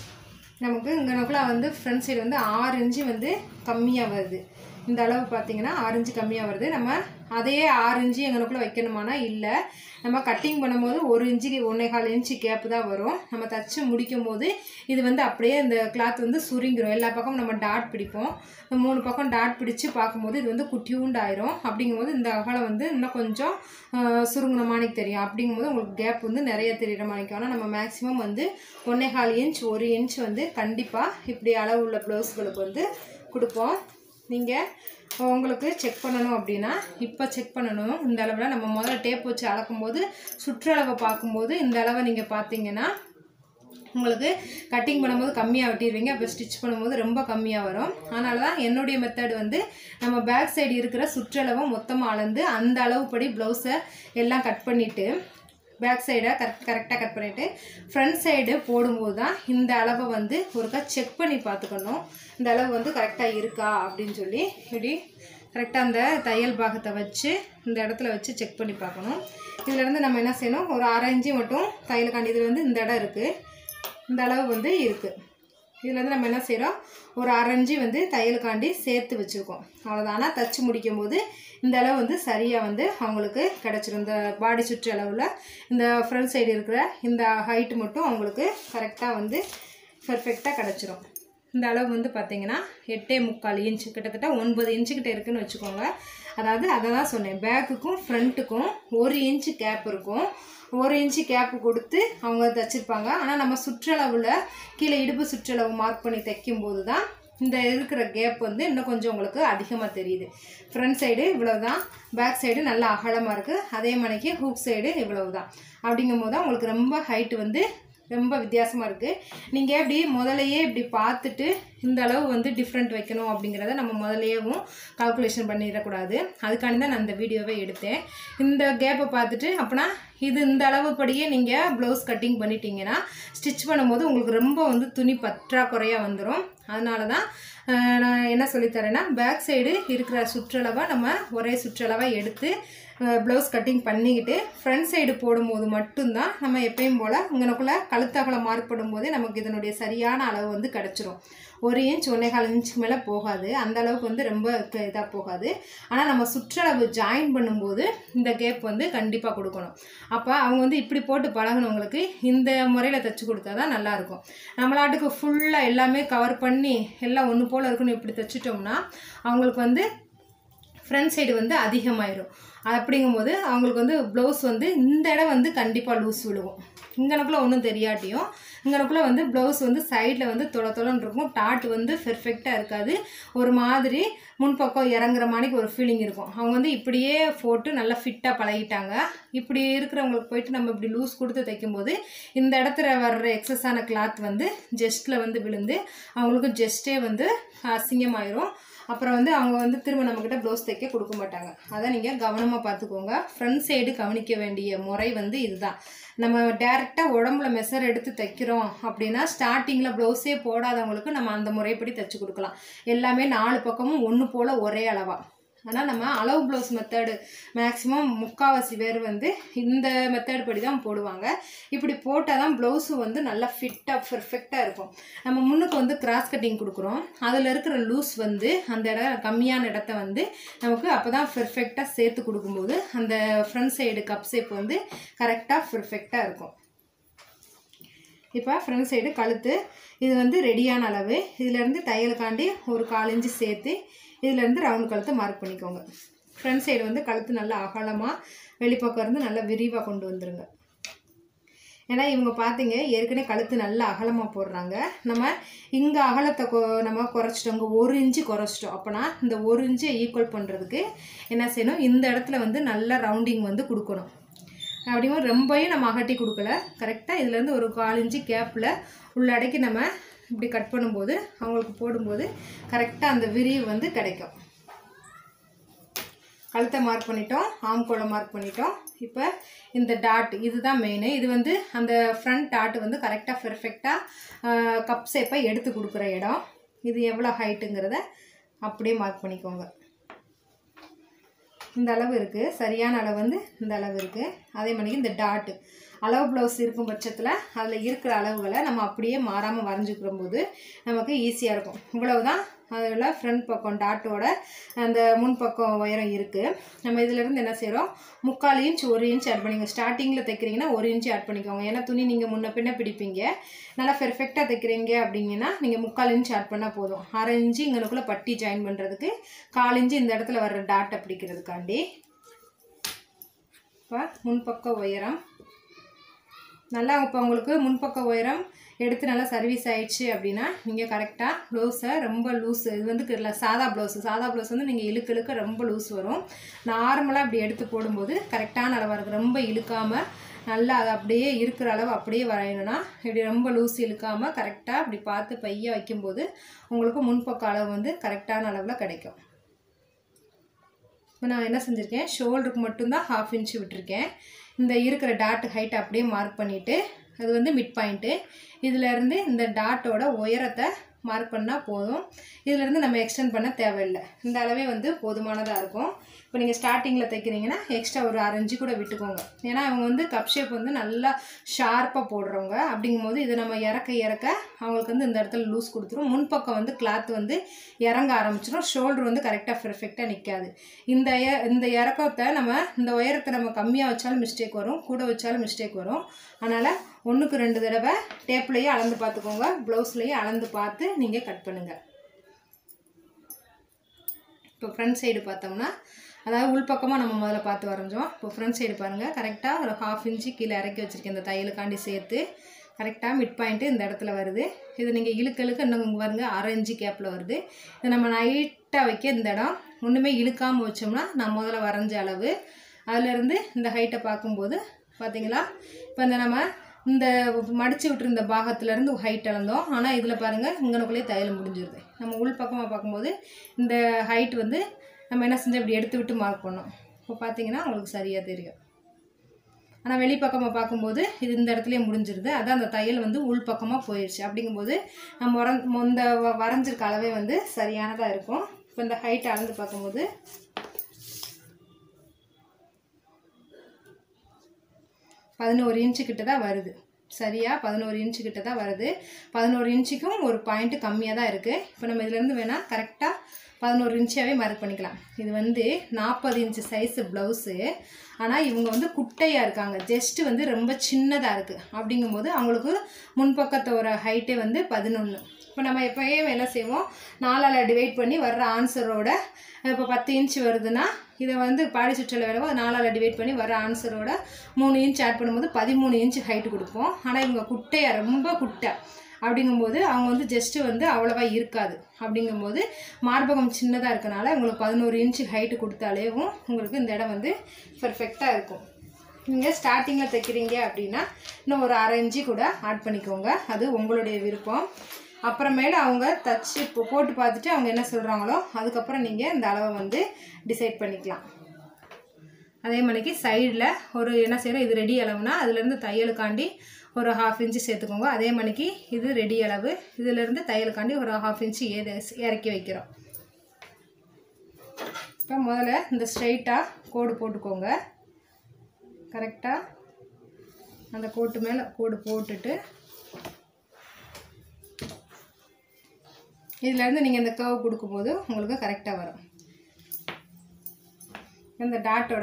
நமக்கு இங்கனக்குள்ள வந்து ஃப்ரண்ட் சைடு வந்து ஆறு இன்ச்சு வந்து கம்மியாக வருது இந்த அளவு பார்த்தீங்கன்னா ஆறு இன்ச்சு கம்மியாக வருது நம்ம அதையே ஆறு இன்ச்சு எங்கனக்குள்ளே வைக்கணுமானா இல்லை நம்ம கட்டிங் பண்ணும்போது ஒரு இன்ச்சுக்கு ஒன்றே கால் இன்ச்சு கேப்பு தான் வரும் நம்ம தச்சு முடிக்கும் போது இது வந்து அப்படியே இந்த கிளாத் வந்து சுருங்கிரும் எல்லா பக்கமும் நம்ம டாட் பிடிப்போம் இந்த மூணு பக்கம் டாட் பிடிச்சு பார்க்கும்போது இது வந்து குட்டியூண்டு ஆயிரும் அப்படிங்கும்போது இந்த அகலம் வந்து இன்னும் கொஞ்சம் ஆஹ், சுருங்குன மாணிக்கு தெரியும் அப்படிங்கும்போது உங்களுக்கு கேப் வந்து நிறைய தெரியுற மாணிக்கும் ஆனால் நம்ம மேக்ஸிமம் வந்து ஒன்றே கால் இன்ச் ஒரு இன்ச் வந்து கண்டிப்பாக இப்படி அளவு உள்ள ப்ளவுஸ்களுக்கு வந்து கொடுப்போம் நீங்கள் உங்களுக்கு செக் பண்ணணும் அப்படின்னா இப்போ செக் பண்ணணும் இந்த அளவில் நம்ம முதல்ல டேப் வச்சு அளக்கும்போது சுற்றளவை பார்க்கும்போது இந்த அளவை நீங்கள் பார்த்தீங்கன்னா உங்களுக்கு கட்டிங் பண்ணும்போது கம்மியாக வெட்டிடுவீங்க அப்போ ஸ்டிச் பண்ணும்போது ரொம்ப கம்மியாக வரும் அதனால தான் என்னுடைய மெத்தட் வந்து நம்ம பேக் சைடு இருக்கிற சுற்றளவை மொத்தமாக அளந்து அந்த அளவுப்படி ப்ளவுஸை எல்லாம் கட் பண்ணிவிட்டு பேக் சைடை கரெக்ட் கரெக்டாக கட் பண்ணிவிட்டு ஃப்ரண்ட் சைடு போடும்போது தான் இந்த அளவை வந்து ஒருக்கா செக் பண்ணி பார்த்துக்கணும் இந்த அளவு வந்து கரெக்டாக இருக்கா அப்படின்னு சொல்லி இப்படி கரெக்டாக அந்த தையல் பாகத்தை வச்சு இந்த இடத்துல வச்சு செக் பண்ணி பார்க்கணும் இதுலேருந்து நம்ம என்ன செய்யணும் ஒரு அரை இன்ச்சு மட்டும் தையலுக்காண்டி இது வந்து இந்த இடம் இருக்குது இந்த அளவு வந்து இருக்குது இதில் வந்து நம்ம என்ன செய்கிறோம் ஒரு அரைஞ்சி வந்து தையலுக்காண்டி சேர்த்து வச்சுருக்கோம் அவ்வளோதான் ஆனால் தச்சு முடிக்கும் போது இந்த அளவு வந்து சரியாக வந்து அவங்களுக்கு கிடச்சிரும் இந்த பாடி சுற்று அளவில் இந்த ஃப்ரண்ட் சைடு இருக்கிற இந்த ஹைட்டு மட்டும் அவங்களுக்கு கரெக்டாக வந்து பெர்ஃபெக்டாக கிடச்சிரும் இந்த அளவு வந்து பார்த்தீங்கன்னா எட்டே முக்கால் இன்ச் கிட்டத்தட்ட ஒன்பது இன்ச்சு கிட்ட இருக்குன்னு வச்சுக்கோங்க அதாவது அதை தான் சொன்னேன் பேக்குக்கும் ஃப்ரண்ட்டுக்கும் ஒரு இன்ச்சு கேப் இருக்கும் ஒரு இன்ச்சு கேப்பு கொடுத்து அவங்க தைச்சிருப்பாங்க ஆனால் நம்ம சுற்றளவில் கீழே இடுப்பு சுற்றளவு மார்க் பண்ணி தைக்கும்போது தான் இந்த இருக்கிற கேப் வந்து இன்னும் கொஞ்சம் உங்களுக்கு அதிகமாக தெரியுது ஃப்ரண்ட் சைடு இவ்வளவு தான் பேக் சைடு நல்லா அகலமாக இருக்குது அதே மணிக்கு ஹூக் சைடு இவ்வளவு தான் அப்படிங்கும் போது தான் உங்களுக்கு ரொம்ப ஹைட்டு வந்து ரொம்ப வித்தியாசமாக இருக்குது நீங்கள் இப்படி முதலையே இப்படி பார்த்துட்டு இந்த அளவு வந்து டிஃப்ரெண்ட் வைக்கணும் அப்படிங்கிறத நம்ம முதலையேவும் கால்குலேஷன் பண்ணிடக்கூடாது அதுக்காண்டி தான் நான் இந்த வீடியோவை எடுத்தேன் இந்த கேப்பை பார்த்துட்டு அப்போனா இது இந்த அளவுப்படியே நீங்கள் ப்ளவுஸ் கட்டிங் பண்ணிட்டீங்கன்னா ஸ்டிச் பண்ணும்போது உங்களுக்கு ரொம்ப வந்து துணி பற்றாக்குறையாக வந்துடும் அதனால தான் அஹ், நான் என்ன சொல்லித்தரேன்னா பேக் சைடு இருக்கிற சுற்றளவை நம்ம ஒரே சுற்றளவை எடுத்து ப்ளவுஸ் கட்டிங் பண்ணிக்கிட்டு ஃப்ரண்ட் சைடு போடும்போது மட்டும்தான் நம்ம எப்பயும் போல் இங்கனக்குள்ளே கழுத்தகலை மார்க் பண்ணும்போதே நமக்கு இதனுடைய சரியான அளவு வந்து கிடச்சிரும் ஒரு இன்ச் ஒன்றே கால் இன்ச்சுக்கு மேலே போகாது அந்த அளவுக்கு வந்து ரொம்ப இதாக போகாது ஆனால் நம்ம சுற்றளவு ஜாயின் பண்ணும்போது இந்த கேப் வந்து கண்டிப்பாக கொடுக்கணும் அப்போ அவங்க வந்து இப்படி போட்டு பழகுனவங்களுக்கு இந்த முறையில் தைச்சு கொடுத்தா தான் நல்லாயிருக்கும் நம்மளாட்டுக்கு ஃபுல்லாக எல்லாமே கவர் பண்ணி எல்லாம் ஒன்று போல் இருக்குன்னு இப்படி தைச்சிட்டோம்னா அவங்களுக்கு வந்து ஃப்ரண்ட் சைடு வந்து அதிகமாயிரும் அப்படிங்கும்போது அவங்களுக்கு வந்து ப்ளவுஸ் வந்து இந்த இடம் வந்து கண்டிப்பாக லூஸ் விழுகும் இங்கனக்குள்ளே ஒன்றும் தெரியாட்டியும் இங்கனக்குள்ளே வந்து ப்ளவுஸ் வந்து சைடில் வந்து தொலை தொலைன்னு இருக்கும் டாட் வந்து பெர்ஃபெக்டாக இருக்காது ஒரு மாதிரி முன்பக்கம் இறங்குற மாதிரிக்கு ஒரு ஃபீலிங் இருக்கும் அவங்க வந்து இப்படியே போட்டு நல்லா ஃபிட்டாக பழகிட்டாங்க இப்படி இருக்கிறவங்களுக்கு போயிட்டு நம்ம இப்படி லூஸ் கொடுத்து தைக்கும்போது இந்த இடத்துல வர்ற எக்ஸஸான கிளாத் வந்து ஜெஸ்ட்டில் வந்து விழுந்து அவங்களுக்கு ஜெஸ்ட்டே வந்து அசிங்கமாயிரும் அப்புறம் வந்து அவங்க வந்து திரும்ப நம்மக்கிட்ட ப்ளவுஸ் தைக்க கொடுக்க மாட்டாங்க அதை நீங்கள் கவனமாக பார்த்துக்கோங்க ஃப்ரண்ட் சைடு கவனிக்க வேண்டிய முறை வந்து இதுதான் நம்ம டேரெக்டாக உடம்புல மெஷர் எடுத்து தைக்கிறோம் அப்படின்னா ஸ்டார்டிங்கில் ப்ளவுஸே போடாதவங்களுக்கு நம்ம அந்த முறைப்படி தைச்சு கொடுக்கலாம் எல்லாமே நாலு பக்கமும் ஒன்று போல் ஒரே அளவாக ஆனால் நம்ம அளவு ப்ளவுஸ் மெத்தடு மேக்ஸிமம் முக்காவாசி பேர் வந்து இந்த மெத்தட் படி தான் போடுவாங்க இப்படி போட்டால் தான் ப்ளவுஸும் வந்து நல்லா ஃபிட்டாக பெர்ஃபெக்டாக இருக்கும் நம்ம முன்னுக்கு வந்து கிராஸ் கட்டிங் கொடுக்குறோம் அதில் இருக்கிற லூஸ் வந்து அந்த இடம் கம்மியான இடத்த வந்து நமக்கு அப்போ தான் பெர்ஃபெக்டாக சேர்த்து கொடுக்கும்போது அந்த ஃப்ரண்ட் சைடு கப் ஷேப் வந்து கரெக்டாக பெர்ஃபெக்டாக இருக்கும் இப்போ ஃப்ரண்ட் சைடு கழுத்து இது வந்து ரெடியான அளவு இதிலேருந்து தையலுக்காண்டி ஒரு கால் இன்ச்சு சேர்த்து இதுலேருந்து ரவுண்ட் கழுத்தை மார்க் பண்ணிக்கோங்க ஃப்ரண்ட் சைடு வந்து கழுத்து நல்லா அகலமாக வெளிப்பக்கம் இருந்து நல்லா விரிவாக கொண்டு வந்துருங்க ஏன்னா இவங்க பார்த்தீங்க ஏற்கனவே கழுத்து நல்லா அகலமாக போடுறாங்க நம்ம இங்கே அகலத்தை கொ நம்ம குறைச்சிட்டோம் இங்கே ஒரு இன்ச்சு குறைச்சிட்டோம் அப்போனா இந்த ஒரு இன்ச்சை ஈக்குவல் பண்ணுறதுக்கு என்ன செய்யணும் இந்த இடத்துல வந்து நல்ல ரவுண்டிங் வந்து கொடுக்கணும் அப்படிங்கும் ரொம்பவும் நம்ம அகட்டி கொடுக்கல கரெக்டாக இதுலேருந்து ஒரு கால் இன்ச்சு கேப்பில் உள்ளடக்கி நம்ம இப்படி கட் பண்ணும்போது அவங்களுக்கு போடும்போது கரெக்டாக அந்த விரிவு வந்து கிடைக்கும் கழுத்தை மார்க் பண்ணிட்டோம் ஆம்கோலை மார்க் பண்ணிட்டோம் இப்போ இந்த டாட் இதுதான் மெயின் இது வந்து அந்த ஃப்ரண்ட் டாட் வந்து கரெக்டாக பெர்ஃபெக்டாக கப் ஷேப்பை எடுத்து கொடுக்குற இடம் இது எவ்வளோ ஹைட்டுங்கிறத அப்படியே மார்க் பண்ணிக்கோங்க இந்த அளவு இருக்குது சரியான அளவு வந்து இந்த அளவு இருக்குது அதே மாதிரி இந்த டாட்டு அளவு ப்ளவுஸ் இருக்கும் பட்சத்தில் அதில் இருக்கிற அளவுகளை நம்ம அப்படியே மாறாமல் வரைஞ்சிக்கிற போது நமக்கு ஈஸியாக இருக்கும் இவ்வளவுதான் அதில் ஃப்ரண்ட் பக்கம் டாட்டோட அந்த முன்பக்கம் உயரம் இருக்குது நம்ம இதிலேருந்து என்ன செய்கிறோம் முக்கால் இன்ச் ஒரு இன்ச் ஆட் பண்ணிங்க ஸ்டார்டிங்கில் தைக்கிறீங்கன்னா ஒரு இன்ச் ஆட் பண்ணிக்கோங்க ஏன்னா துணி நீங்கள் முன்ன பின்ன பிடிப்பீங்க நல்லா பெர்ஃபெக்டாக தைக்கிறீங்க அப்படிங்கன்னா நீங்கள் முக்கால் இன்ச் ஆட் பண்ணால் போதும் அரை இன்ச்சு இங்கனுக்குள்ளே பட்டி ஜாயின் பண்ணுறதுக்கு கால் இன்ச்சு இந்த இடத்துல வர்ற டாட்டை பிடிக்கிறதுக்காண்டி இப்போ முன்பக்க உயரம் நல்லா இப்போ உங்களுக்கு முன்பக்க உயரம் எடுத்து நல்லா சர்வீஸ் ஆயிடுச்சு அப்படின்னா நீங்கள் கரெக்டாக ப்ளவுஸை ரொம்ப லூஸ் இது வந்து இல்ல சாதா ப்ளவுஸு சாதா ப்ளவுஸ் வந்து நீங்கள் இழுக்க இழுக்க ரொம்ப லூஸ் வரும் நார்மலாக இப்படி எடுத்து போடும்போது கரெக்டான அளவாக இருக்கும் ரொம்ப இழுக்காமல் நல்லா அது அப்படியே இருக்கிற அளவு அப்படியே வரையணும்னா இப்படி ரொம்ப லூஸ் இழுக்காமல் கரெக்டாக இப்படி பார்த்து பைய வைக்கும்போது உங்களுக்கு முன்பக்க அளவு வந்து கரெக்டான அளவில் கிடைக்கும் இப்போ நான் என்ன செஞ்சுருக்கேன் ஷோல்டருக்கு மட்டும்தான் ஹாஃப் இன்ச் விட்டுருக்கேன் இந்த இருக்கிற டாட் ஹைட் அப்படியே மார்க் பண்ணிவிட்டு அது வந்து மிட் பாயிண்ட்டு இதிலேருந்து இந்த டாட்டோட உயரத்தை மார்க் பண்ணால் போதும் இதிலேருந்து நம்ம எக்ஸ்டெண்ட் பண்ண தேவையில்லை இந்த அளவே வந்து போதுமானதாக இருக்கும் இப்போ நீங்கள் ஸ்டார்டிங்கில் தைக்கிறீங்கன்னா எக்ஸ்ட்ரா ஒரு அரைஞ்சு கூட விட்டுக்கோங்க ஏன்னா அவங்க வந்து கப் ஷேப் வந்து நல்லா ஷார்ப்பாக போடுறவங்க அப்படிங்கும்போது இதை நம்ம இறக்க இறக்க அவங்களுக்கு வந்து இந்த இடத்துல லூஸ் கொடுத்துரும் முன்பக்கம் வந்து கிளாத் வந்து இறங்க ஆரம்பிச்சிடும் ஷோல்டர் வந்து கரெக்டாக பெர்ஃபெக்டாக நிற்காது இந்த இ- இந்த இறக்கத்தை நம்ம இந்த உயரத்தை நம்ம கம்மியாக வச்சாலும் மிஸ்டேக் வரும் கூட வச்சாலும் மிஸ்டேக் வரும் அதனால் ஒன்றுக்கு ரெண்டு தடவை டேப்லேயே அளந்து பார்த்துக்கோங்க ப்ளவுஸ்லேயே அளந்து பார்த்து நீங்கள் கட் பண்ணுங்கள் இப்போ ஃப்ரண்ட் சைடு பார்த்தோம்னா அதாவது உள்பக்கமாக நம்ம முதல்ல பார்த்து வரைஞ்சோம் இப்போ ஃப்ரண்ட் சைடு பாருங்கள் கரெக்டாக ஒரு ஹாஃப் இன்ச்சு கீழே இறக்கி வச்சுருக்கேன் இந்த தையலுக்காண்டி சேர்த்து கரெக்டாக மிட் பாயிண்ட்டு இந்த இடத்துல வருது இது நீங்கள் இழுக்க இழுக்க இன்னும் இங்கே பாருங்க அரை இன்ச்சு கேப்பில் வருது இது நம்ம நைட்டாக வைக்க இந்த இடம் ஒன்றுமே இழுக்காமல் வச்சோம்னா நான் முதல்ல வரைஞ்ச அளவு அதிலேருந்து இந்த ஹைட்டை பார்க்கும்போது பார்த்தீங்களா இப்போ இந்த நம்ம இந்த மடிச்சு விட்டுருந்த பாகத்துலேருந்து ஹைட் அளந்தோம் ஆனால் இதில் பாருங்கள் இங்கனுக்குள்ளேயே தையல் முடிஞ்சிருது நம்ம உள் பக்கமாக பார்க்கும்போது இந்த ஹைட் வந்து நம்ம என்ன செஞ்சோம் இப்படி எடுத்து விட்டு மார்க் பண்ணோம் இப்போ பார்த்தீங்கன்னா உங்களுக்கு சரியாக தெரியும் ஆனால் வெளிப்பக்கமாக பார்க்கும்போது இது இந்த இடத்துலயே முடிஞ்சிருது அதான் அந்த தையல் வந்து உள் பக்கமாக போயிடுச்சு அப்படிங்கும்போது நம்ம வர இந்த வ- வரைஞ்சிருக்க அளவே வந்து சரியானதாக இருக்கும் இப்போ இந்த ஹைட் அளந்து பார்க்கும்போது பதினோரு இன்ச்சு கிட்ட தான் வருது சரியா பதினோரு இன்ச்சு கிட்ட தான் வருது பதினோரு இன்ச்சுக்கும் ஒரு பாயிண்ட்டு கம்மியாக தான் இருக்குது இப்போ நம்ம இதுலேருந்து வேணால் கரெக்டாக பதினோரு இன்ச்சாவே மார்க் பண்ணிக்கலாம் இது வந்து நாற்பது இன்ச்சு சைஸு ப்ளவுஸு ஆனால் இவங்க வந்து குட்டையாக இருக்காங்க ஜஸ்ட் வந்து ரொம்ப சின்னதாக இருக்குது அப்படிங்கும்போது அவங்களுக்கு முன்பக்கத்தோட ஹைட்டே வந்து பதினொன்று இப்போ நம்ம எப்போயும் என்ன செய்வோம் நாலால் டிவைட் பண்ணி வர்ற ஆன்சரோட இப்போ பத்து இன்ச் வருதுன்னா இதை வந்து பாடி சுற்றல விடவோ நாலால் டிவைட் பண்ணி வர ஆன்சரோட மூணு இன்ச் ஆட் பண்ணும்போது பதிமூணு இன்ச் ஹைட்டு கொடுப்போம் ஆனால் இவங்க குட்டையாக ரொம்ப குட்டை அப்படிங்கும்போது அவங்க வந்து ஜஸ்ட்டு வந்து அவ்வளோவா இருக்காது அப்படிங்கும்போது மார்பகம் சின்னதாக இருக்கனால உங்களுக்கு பதினோரு இன்ச்சு ஹைட்டு கொடுத்தாலேவும் உங்களுக்கு இந்த இடம் வந்து பெர்ஃபெக்டாக இருக்கும் நீங்கள் ஸ்டார்டிங்கில் தைக்கிறீங்க அப்படின்னா இன்னும் ஒரு அரை இன்ச்சு கூட ஆட் பண்ணிக்கோங்க அது உங்களுடைய விருப்பம் அப்புறமேல அவங்க தச்சு இப்போ போட்டு பார்த்துட்டு அவங்க என்ன சொல்கிறாங்களோ அதுக்கப்புறம் நீங்கள் இந்த அளவை வந்து டிசைட் பண்ணிக்கலாம் அதே மாதிரிக்கு சைடில் ஒரு என்ன செய்யறோம் இது ரெடி அளவுனா அதுலேருந்து தையலுக்காண்டி ஒரு ஹாஃப் இன்ச்சு சேர்த்துக்கோங்க அதே மாதிரிக்கு இது ரெடி அளவு இதுலேருந்து தையலுக்காண்டி ஒரு ஹாஃப் இன்ச்சு ஏத இறக்கி வைக்கிறோம் இப்போ முதல்ல இந்த ஸ்ட்ரைட்டாக கோடு போட்டுக்கோங்க கரெக்டாக அந்த கோட்டு மேலே கோடு போட்டுட்டு இதுலேருந்து நீங்கள் இந்த கர்வ் கொடுக்கும்போது உங்களுக்கு கரெக்டாக வரும் இந்த டாட்டோட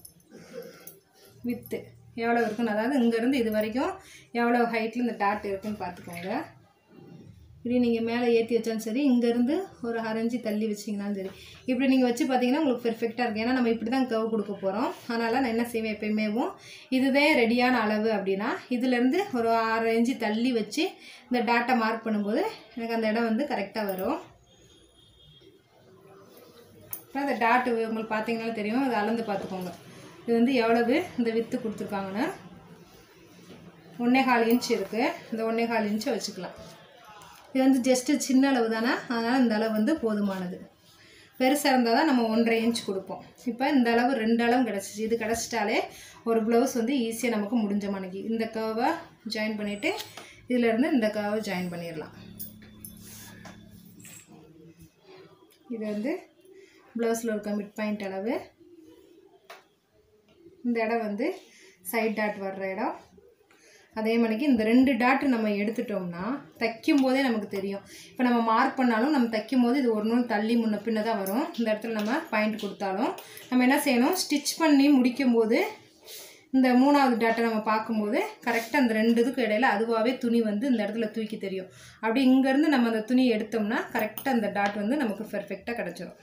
வித்து எவ்வளோ இருக்குன்னு அதாவது இங்கேருந்து இது வரைக்கும் எவ்வளோ ஹைட்டில் இந்த டாட் இருக்குன்னு பார்த்துக்கோங்க இப்படி நீங்கள் மேலே ஏற்றி வச்சாலும் சரி இங்கேருந்து ஒரு அரைஞ்சி தள்ளி வச்சிங்கனாலும் சரி இப்படி நீங்கள் வச்சு பார்த்தீங்கன்னா உங்களுக்கு பெர்ஃபெக்டாக இருக்கும் ஏன்னா நம்ம இப்படி தான் கவ் கொடுக்க போகிறோம் அதனால் நான் என்ன செய்வேன் எப்பயுமேவும் இதுதான் ரெடியான அளவு அப்படின்னா இதுலேருந்து ஒரு ஆறு இன்ச்சு தள்ளி வச்சு இந்த டாட்டை மார்க் பண்ணும்போது எனக்கு அந்த இடம் வந்து கரெக்டாக வரும் இப்போ அந்த டாட்டு உங்களுக்கு பார்த்தீங்கனாலும் தெரியும் அதை அளந்து பார்த்துக்கோங்க இது வந்து எவ்வளவு இந்த வித்து கொடுத்துருக்காங்கன்னு ஒன்றே கால் இன்ச் இருக்குது இந்த ஒன்றே கால் இன்ச்சை வச்சுக்கலாம் இது வந்து ஜஸ்ட்டு சின்ன அளவு தானே அதனால் இந்த அளவு வந்து போதுமானது பெருசாக இருந்தால் தான் நம்ம ஒன்றரை இன்ச் கொடுப்போம் இப்போ இந்த அளவு ரெண்டு அளவு கிடச்சிச்சு இது கிடச்சிட்டாலே ஒரு ப்ளவுஸ் வந்து ஈஸியாக நமக்கு முடிஞ்ச மணிக்கு இந்த கர்வை ஜாயின் பண்ணிவிட்டு இதிலேருந்து இந்த கர்வை ஜாயின் பண்ணிடலாம் இது வந்து ப்ளவுஸில் இருக்க மிட் பாயிண்ட் அளவு இந்த இடம் வந்து சைட் டாட் வர்ற இடம் அதே மாதிரிக்கு இந்த ரெண்டு டாட்டு நம்ம எடுத்துட்டோம்னா தைக்கும் போதே நமக்கு தெரியும் இப்போ நம்ம மார்க் பண்ணாலும் நம்ம தைக்கும் போது இது ஒரு நூல் தள்ளி முன்ன பின்ன தான் வரும் இந்த இடத்துல நம்ம பாயிண்ட் கொடுத்தாலும் நம்ம என்ன செய்யணும் ஸ்டிச் பண்ணி முடிக்கும் போது இந்த மூணாவது டாட்டை நம்ம பார்க்கும்போது கரெக்டாக அந்த ரெண்டு இதுக்கு இடையில அதுவாகவே துணி வந்து இந்த இடத்துல தூக்கி தெரியும் அப்படி இங்கேருந்து நம்ம அந்த துணி எடுத்தோம்னா கரெக்டாக அந்த டாட் வந்து நமக்கு பெர்ஃபெக்டாக கிடச்சிரும்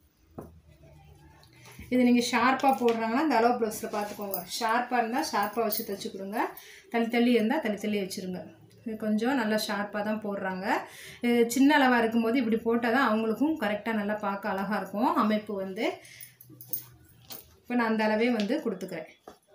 இது நீங்கள் ஷார்ப்பாக போடுறாங்கன்னா இந்த அளவு ப்ளவுஸில் பார்த்துக்கோங்க ஷார்ப்பாக இருந்தால் ஷார்ப்பாக வச்சு தைச்சி கொடுங்க தள்ளி தள்ளி இருந்தால் தள்ளி தள்ளி வச்சுருங்க இது கொஞ்சம் நல்லா ஷார்ப்பாக தான் போடுறாங்க இது சின்ன அளவாக இருக்கும்போது இப்படி போட்டால் தான் அவங்களுக்கும் கரெக்டாக நல்லா பார்க்க அழகாக இருக்கும் அமைப்பு வந்து இப்போ நான் அந்த அளவே வந்து கொடுத்துக்கிறேன்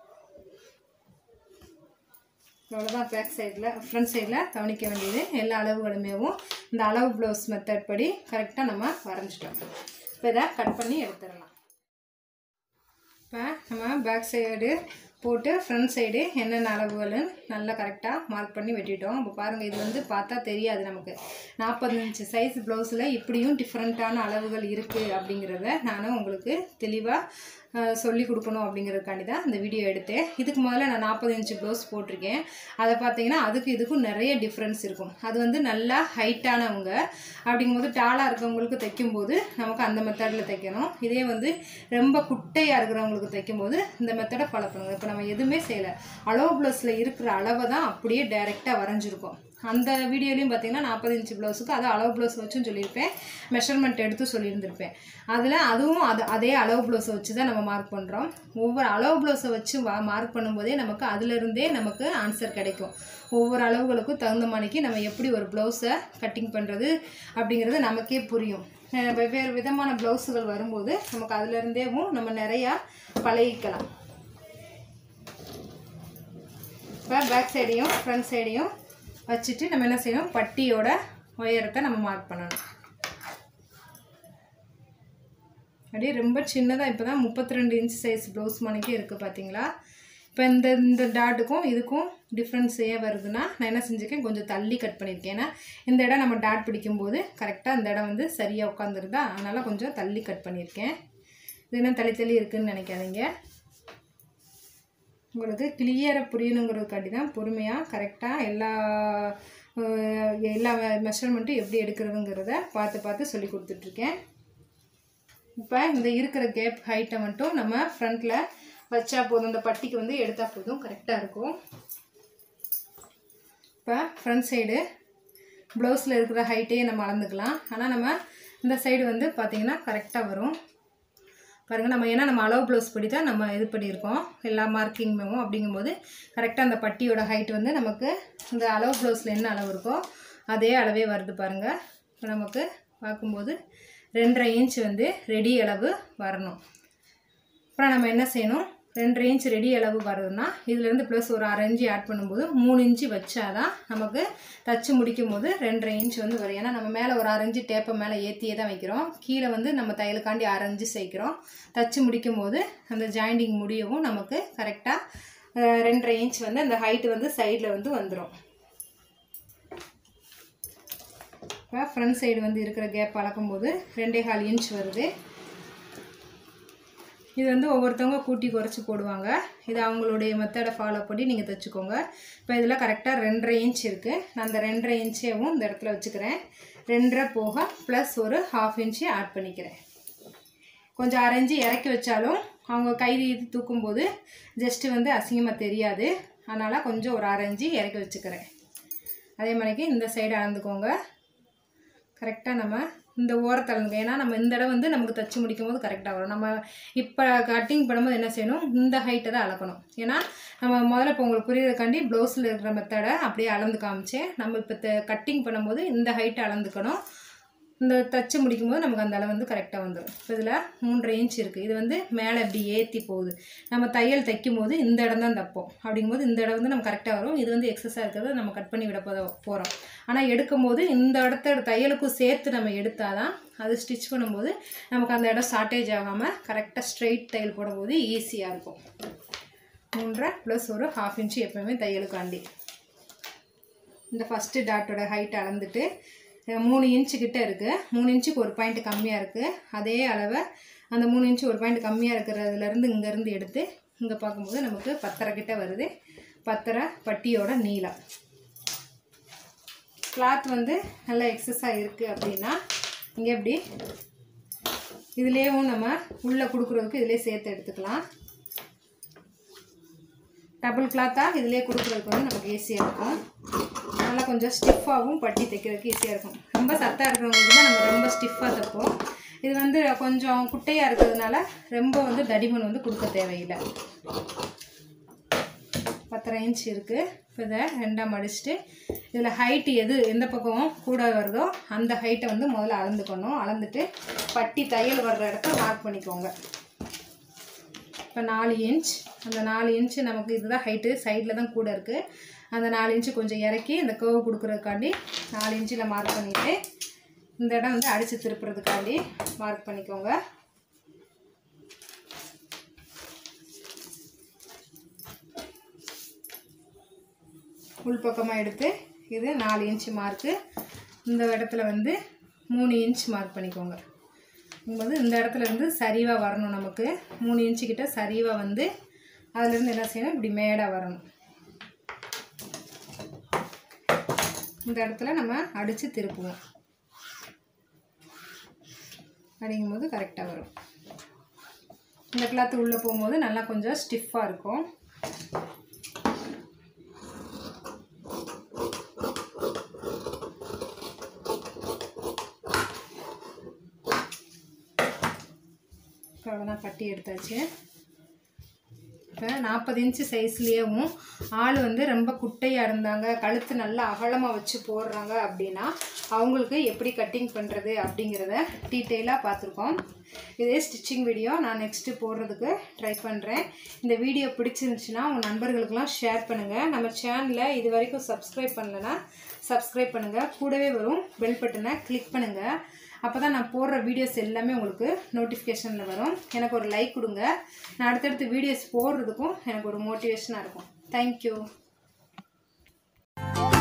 அவ்வளோதான் பேக் சைடில் ஃப்ரண்ட் சைடில் கவனிக்க வேண்டியது எல்லா அளவுகளுமேவும் இந்த அளவு ப்ளவுஸ் மெத்தட் படி கரெக்டாக நம்ம வரைஞ்சிட்டோம் இப்போ இதை கட் பண்ணி எடுத்துடலாம் இப்போ நம்ம பேக் சைடு போட்டு ஃப்ரண்ட் சைடு என்னென்ன அளவுகள்னு நல்லா கரெக்டாக மார்க் பண்ணி வெட்டிட்டோம் இப்போ பாருங்கள் இது வந்து பார்த்தா தெரியாது நமக்கு நாற்பது இன்ச்சு சைஸ் ப்ளவுஸில் இப்படியும் டிஃப்ரெண்ட்டான அளவுகள் இருக்குது அப்படிங்கிறத நான் உங்களுக்கு தெளிவாக சொல்லி கொடுக்கணும் அப்படிங்கிறதுக்காண்டி தான் இந்த வீடியோ எடுத்தேன் இதுக்கு முதல்ல நான் நாற்பது இன்ச்சு ப்ளவுஸ் போட்டிருக்கேன் அதை பார்த்தீங்கன்னா அதுக்கு இதுக்கும் நிறைய டிஃப்ரென்ஸ் இருக்கும் அது வந்து நல்லா ஹைட்டானவங்க அப்படிங்கும்போது டாலாக இருக்கவங்களுக்கு தைக்கும்போது நமக்கு அந்த மெத்தடில் தைக்கணும் இதே வந்து ரொம்ப குட்டையாக இருக்கிறவங்களுக்கு தைக்கும்போது இந்த மெத்தடை ஃபாலோ பண்ணுங்க இப்போ நம்ம எதுவுமே செய்யலை அளவு ப்ளவுஸில் இருக்கிற அளவை தான் அப்படியே டைரெக்டாக வரைஞ்சிருக்கோம் அந்த வீடியோலையும் பார்த்தீங்கன்னா நாற்பது இன்ச்சு ப்ளவுஸுக்கு அது அளவு ப்ளவுஸ் வச்சும் சொல்லியிருப்பேன் மெஷர்மெண்ட் எடுத்து சொல்லியிருந்திருப்பேன் அதில் அதுவும் அது அதே அளவு ப்ளவுஸை வச்சு தான் நம்ம மார்க் பண்ணுறோம் ஒவ்வொரு அளவு ப்ளவுஸை வச்சு வா மார்க் பண்ணும்போதே நமக்கு அதிலிருந்தே நமக்கு ஆன்சர் கிடைக்கும் ஒவ்வொரு அளவுகளுக்கும் தகுந்த மாதிரிக்கு நம்ம எப்படி ஒரு ப்ளவுஸை கட்டிங் பண்ணுறது அப்படிங்கிறது நமக்கே புரியும் அஹ் வெவ்வேறு விதமான ப்ளவுஸுகள் வரும்போது நமக்கு அதுலேருந்தேவும் நம்ம நிறையா பழகிக்கலாம் இப்போ பேக் சைடையும் ஃப்ரண்ட் சைடையும் வச்சுட்டு நம்ம என்ன செய்யணும் பட்டியோட உயரத்தை நம்ம மார்க் பண்ணணும் அப்படியே ரொம்ப சின்னதாக இப்போ தான் முப்பத்தி ரெண்டு இன்ச் சைஸ் ப்ளவுஸ் மணிக்கு இருக்குது பார்த்தீங்களா இப்போ இந்த இந்த டாட்டுக்கும் இதுக்கும் டிஃப்ரென்ஸ் ஏன் வருதுன்னா நான் என்ன செஞ்சுருக்கேன் கொஞ்சம் தள்ளி கட் பண்ணியிருக்கேன் ஏன்னா இந்த இடம் நம்ம டாட் பிடிக்கும்போது கரெக்டாக இந்த இடம் வந்து சரியாக உட்காந்துருதா அதனால் கொஞ்சம் தள்ளி கட் பண்ணியிருக்கேன் இது என்ன தள்ளி தள்ளி இருக்குதுன்னு நினைக்காதீங்க உங்களுக்கு கிளியராக புரியணுங்கிறதுக்காண்டி தான் பொறுமையாக கரெக்டாக எல்லா அஹ், எல்லா மெஷர்மெண்ட்டும் எப்படி எடுக்கிறதுங்கிறத பார்த்து பார்த்து சொல்லி கொடுத்துட்ருக்கேன் இப்போ இந்த இருக்கிற கேப் ஹைட்டை மட்டும் நம்ம ஃப்ரண்ட்டில் வச்சா போதும் இந்த பட்டிக்கு வந்து எடுத்தால் போதும் கரெக்டாக இருக்கும் இப்போ ஃப்ரண்ட் சைடு ப்ளவுஸில் இருக்கிற ஹைட்டையே நம்ம அளந்துக்கலாம் ஆனால் நம்ம இந்த சைடு வந்து பார்த்திங்கன்னா கரெக்டாக வரும் பாருங்கள் நம்ம ஏன்னா நம்ம அளவு ப்ளவுஸ் படி தான் நம்ம இது பண்ணியிருக்கோம் எல்லா மார்க்கிங்குமே அப்படிங்கும்போது கரெக்டாக அந்த பட்டியோட ஹைட் வந்து நமக்கு இந்த அளவு ப்ளவுஸில் என்ன அளவு இருக்கோ அதே அளவே வருது பாருங்கள் இப்போ நமக்கு பார்க்கும்போது ரெண்டரை இன்ச் வந்து ரெடி அளவு வரணும் அப்புறம் நம்ம என்ன செய்யணும் ரெண்டரை இன்ச் ரெடி அளவு வருதுன்னா இதுலேருந்து ப்ளஸ் ஒரு அரை இன்ச்சு ஆட் பண்ணும்போது மூணு இன்ச்சு வச்சாதான் நமக்கு தச்சு முடிக்கும் போது ரெண்டரை இன்ச் வந்து வரும் ஏன்னா நம்ம மேலே ஒரு அரை இன்ச்சு டேப்பை மேலே ஏற்றியே தான் வைக்கிறோம் கீழே வந்து நம்ம தையலுக்காண்டி அரை இன்ச்சு சேர்க்கிறோம் தச்சு முடிக்கும் போது அந்த ஜாயிண்டிங் முடியவும் நமக்கு கரெக்டாக ரெண்டரை இன்ச் வந்து அந்த ஹைட்டு வந்து சைடில் வந்து வந்துடும் இப்போ ஃப்ரண்ட் சைடு வந்து இருக்கிற கேப் அளக்கும்போது ரெண்டே கால் இன்ச் வருது இது வந்து ஒவ்வொருத்தவங்க கூட்டி குறைச்சி போடுவாங்க இது அவங்களுடைய மெத்தடை ஃபாலோ பண்ணி நீங்கள் தைச்சிக்கோங்க இப்போ இதில் கரெக்டாக ரெண்டரை இன்ச் இருக்குது நான் அந்த ரெண்டரை இன்ச்சேவும் இந்த இடத்துல வச்சுக்கிறேன் ரெண்டரை போக ப்ளஸ் ஒரு ஹாஃப் இன்ச்சு ஆட் பண்ணிக்கிறேன் கொஞ்சம் அரைஞ்சி இறக்கி வச்சாலும் அவங்க கை இது தூக்கும்போது ஜஸ்ட்டு வந்து அசிங்கமாக தெரியாது அதனால் கொஞ்சம் ஒரு அரைஞ்சி இறக்கி வச்சுக்கிறேன் அதே மாதிரிக்கு இந்த சைடு அளந்துக்கோங்க கரெக்டாக நம்ம இந்த ஓரத்தை அளந்துக்க ஏன்னா நம்ம இந்த இடம் வந்து நமக்கு தச்சு முடிக்கும் போது கரெக்டாக வரும் நம்ம இப்போ கட்டிங் பண்ணும்போது என்ன செய்யணும் இந்த ஹைட்டை தான் அளக்கணும் ஏன்னா நம்ம முதல்ல இப்போ உங்களுக்கு புரியறதுக்காண்டி ப்ளவுஸில் இருக்கிற மெத்தடை அப்படியே அளந்து காமிச்சேன் நம்ம இப்போ கட்டிங் பண்ணும்போது இந்த ஹைட்டை அளந்துக்கணும் இந்த தச்சு முடிக்கும் போது நமக்கு அந்த அளவு வந்து கரெக்டாக வந்துடும் இப்போ இதில் மூன்றரை இன்ச் இருக்குது இது வந்து மேலே இப்படி ஏற்றி போகுது நம்ம தையல் தைக்கும் போது இந்த இடம் தான் தைப்போம் அப்படிங்கும்போது இந்த இடம் வந்து நம்ம கரெக்டாக வரும் இது வந்து எக்ஸஸாக இருக்கிறத நம்ம கட் பண்ணி விட போத போகிறோம் ஆனால் எடுக்கும்போது இந்த இடத்த தையலுக்கும் சேர்த்து நம்ம எடுத்தால் தான் அது ஸ்டிச் பண்ணும்போது நமக்கு அந்த இடம் ஷார்ட்டேஜ் ஆகாமல் கரெக்டாக ஸ்ட்ரைட் தையல் போடும்போது ஈஸியாக இருக்கும் மூன்றரை ப்ளஸ் ஒரு ஹாஃப் இன்ச்சு எப்போவுமே தையலுக்காண்டி இந்த ஃபஸ்ட்டு டாட்டோட ஹைட் அளந்துட்டு மூணு இன்ச்சு கிட்ட இருக்குது மூணு இன்ச்சுக்கு ஒரு பாயிண்ட் கம்மியாக இருக்குது அதே அளவை அந்த மூணு இன்ச்சு ஒரு பாயிண்ட் கம்மியாக இருக்கிறதுலேருந்து இங்கேருந்து எடுத்து இங்கே பார்க்கும்போது நமக்கு பத்தரை கிட்ட வருது பத்தரை பட்டியோட நீளம் கிளாத் வந்து நல்லா எக்ஸஸாக இருக்குது அப்படின்னா இங்கே எப்படி இதுலேயும் நம்ம உள்ளே கொடுக்குறதுக்கு இதிலே சேர்த்து எடுத்துக்கலாம் டபுள் கிளாத்தாக இதிலே கொடுக்குறதுக்கு வந்து நமக்கு ஈஸியாக இருக்கும் நல்லா கொஞ்சம் ஸ்டிஃபாகவும் பட்டி தைக்கிறதுக்கு ஈஸியாக இருக்கும் ரொம்ப சத்தாக இருக்கிறவங்களுக்கு தான் நம்ம ரொம்ப ஸ்டிஃபாக தைப்போம் இது வந்து கொஞ்சம் குட்டையாக இருக்கிறதுனால ரொம்ப வந்து தடிமன் வந்து கொடுக்க தேவையில்லை பத்தரை இன்ச் இருக்குது இப்போ இதை ரெண்டாக மடிச்சுட்டு இதில் ஹைட்டு எது எந்த பக்கம் கூட வருதோ அந்த ஹைட்டை வந்து முதல்ல அளந்துக்கணும் அளந்துட்டு பட்டி தையல் வர்ற இடத்த மார்க் பண்ணிக்கோங்க இப்போ நாலு இன்ச் அந்த நாலு இன்ச்சு நமக்கு இதுதான் ஹைட்டு சைடில் தான் கூட இருக்குது அந்த நாலு இன்ச்சு கொஞ்சம் இறக்கி இந்த கர்வ் கொடுக்குறதுக்காண்டி நாலு இன்ச்சில் மார்க் பண்ணிவிட்டு இந்த இடம் வந்து அடித்து திருப்புறதுக்காண்டி மார்க் பண்ணிக்கோங்க உள்பக்கமாக எடுத்து இது நாலு இன்ச்சு மார்க்கு இந்த இடத்துல வந்து மூணு இன்ச் மார்க் பண்ணிக்கோங்க வந்து இந்த இடத்துல இருந்து சரிவாக வரணும் நமக்கு மூணு இன்ச்சு கிட்ட சரிவாக வந்து அதுலேருந்து என்ன செய்யணும் இப்படி மேடாக வரணும் இந்த இடத்துல நம்ம அடித்து திருப்புவோம் அடிங்கும்போது கரெக்டாக வரும் இந்த கிளாத்து உள்ளே போகும்போது நல்லா கொஞ்சம் ஸ்டிஃபாக இருக்கும் அவ்வளோதான் கட்டி எடுத்தாச்சு இப்போ நாற்பது இன்ச்சு சைஸ்லேயும் ஆள் வந்து ரொம்ப குட்டையாக இருந்தாங்க கழுத்து நல்லா அகலமாக வச்சு போடுறாங்க அப்படின்னா அவங்களுக்கு எப்படி கட்டிங் பண்ணுறது அப்படிங்கிறத டீட்டெயிலாக பார்த்துருக்கோம் இதே ஸ்டிச்சிங் வீடியோ நான் நெக்ஸ்ட்டு போடுறதுக்கு ட்ரை பண்ணுறேன் இந்த வீடியோ பிடிச்சிருந்துச்சுன்னா உங்கள் நண்பர்களுக்கெல்லாம் ஷேர் பண்ணுங்கள் நம்ம சேனலை இது வரைக்கும் சப்ஸ்கிரைப் பண்ணலைன்னா சப்ஸ்கிரைப் பண்ணுங்கள் கூடவே வரும் பெல் பட்டனை கிளிக் பண்ணுங்கள் அப்போ தான் நான் போடுற வீடியோஸ் எல்லாமே உங்களுக்கு நோட்டிஃபிகேஷனில் வரும் எனக்கு ஒரு லைக் கொடுங்க நான் அடுத்தடுத்து வீடியோஸ் போடுறதுக்கும் எனக்கு ஒரு மோட்டிவேஷனாக இருக்கும் தேங்க்யூ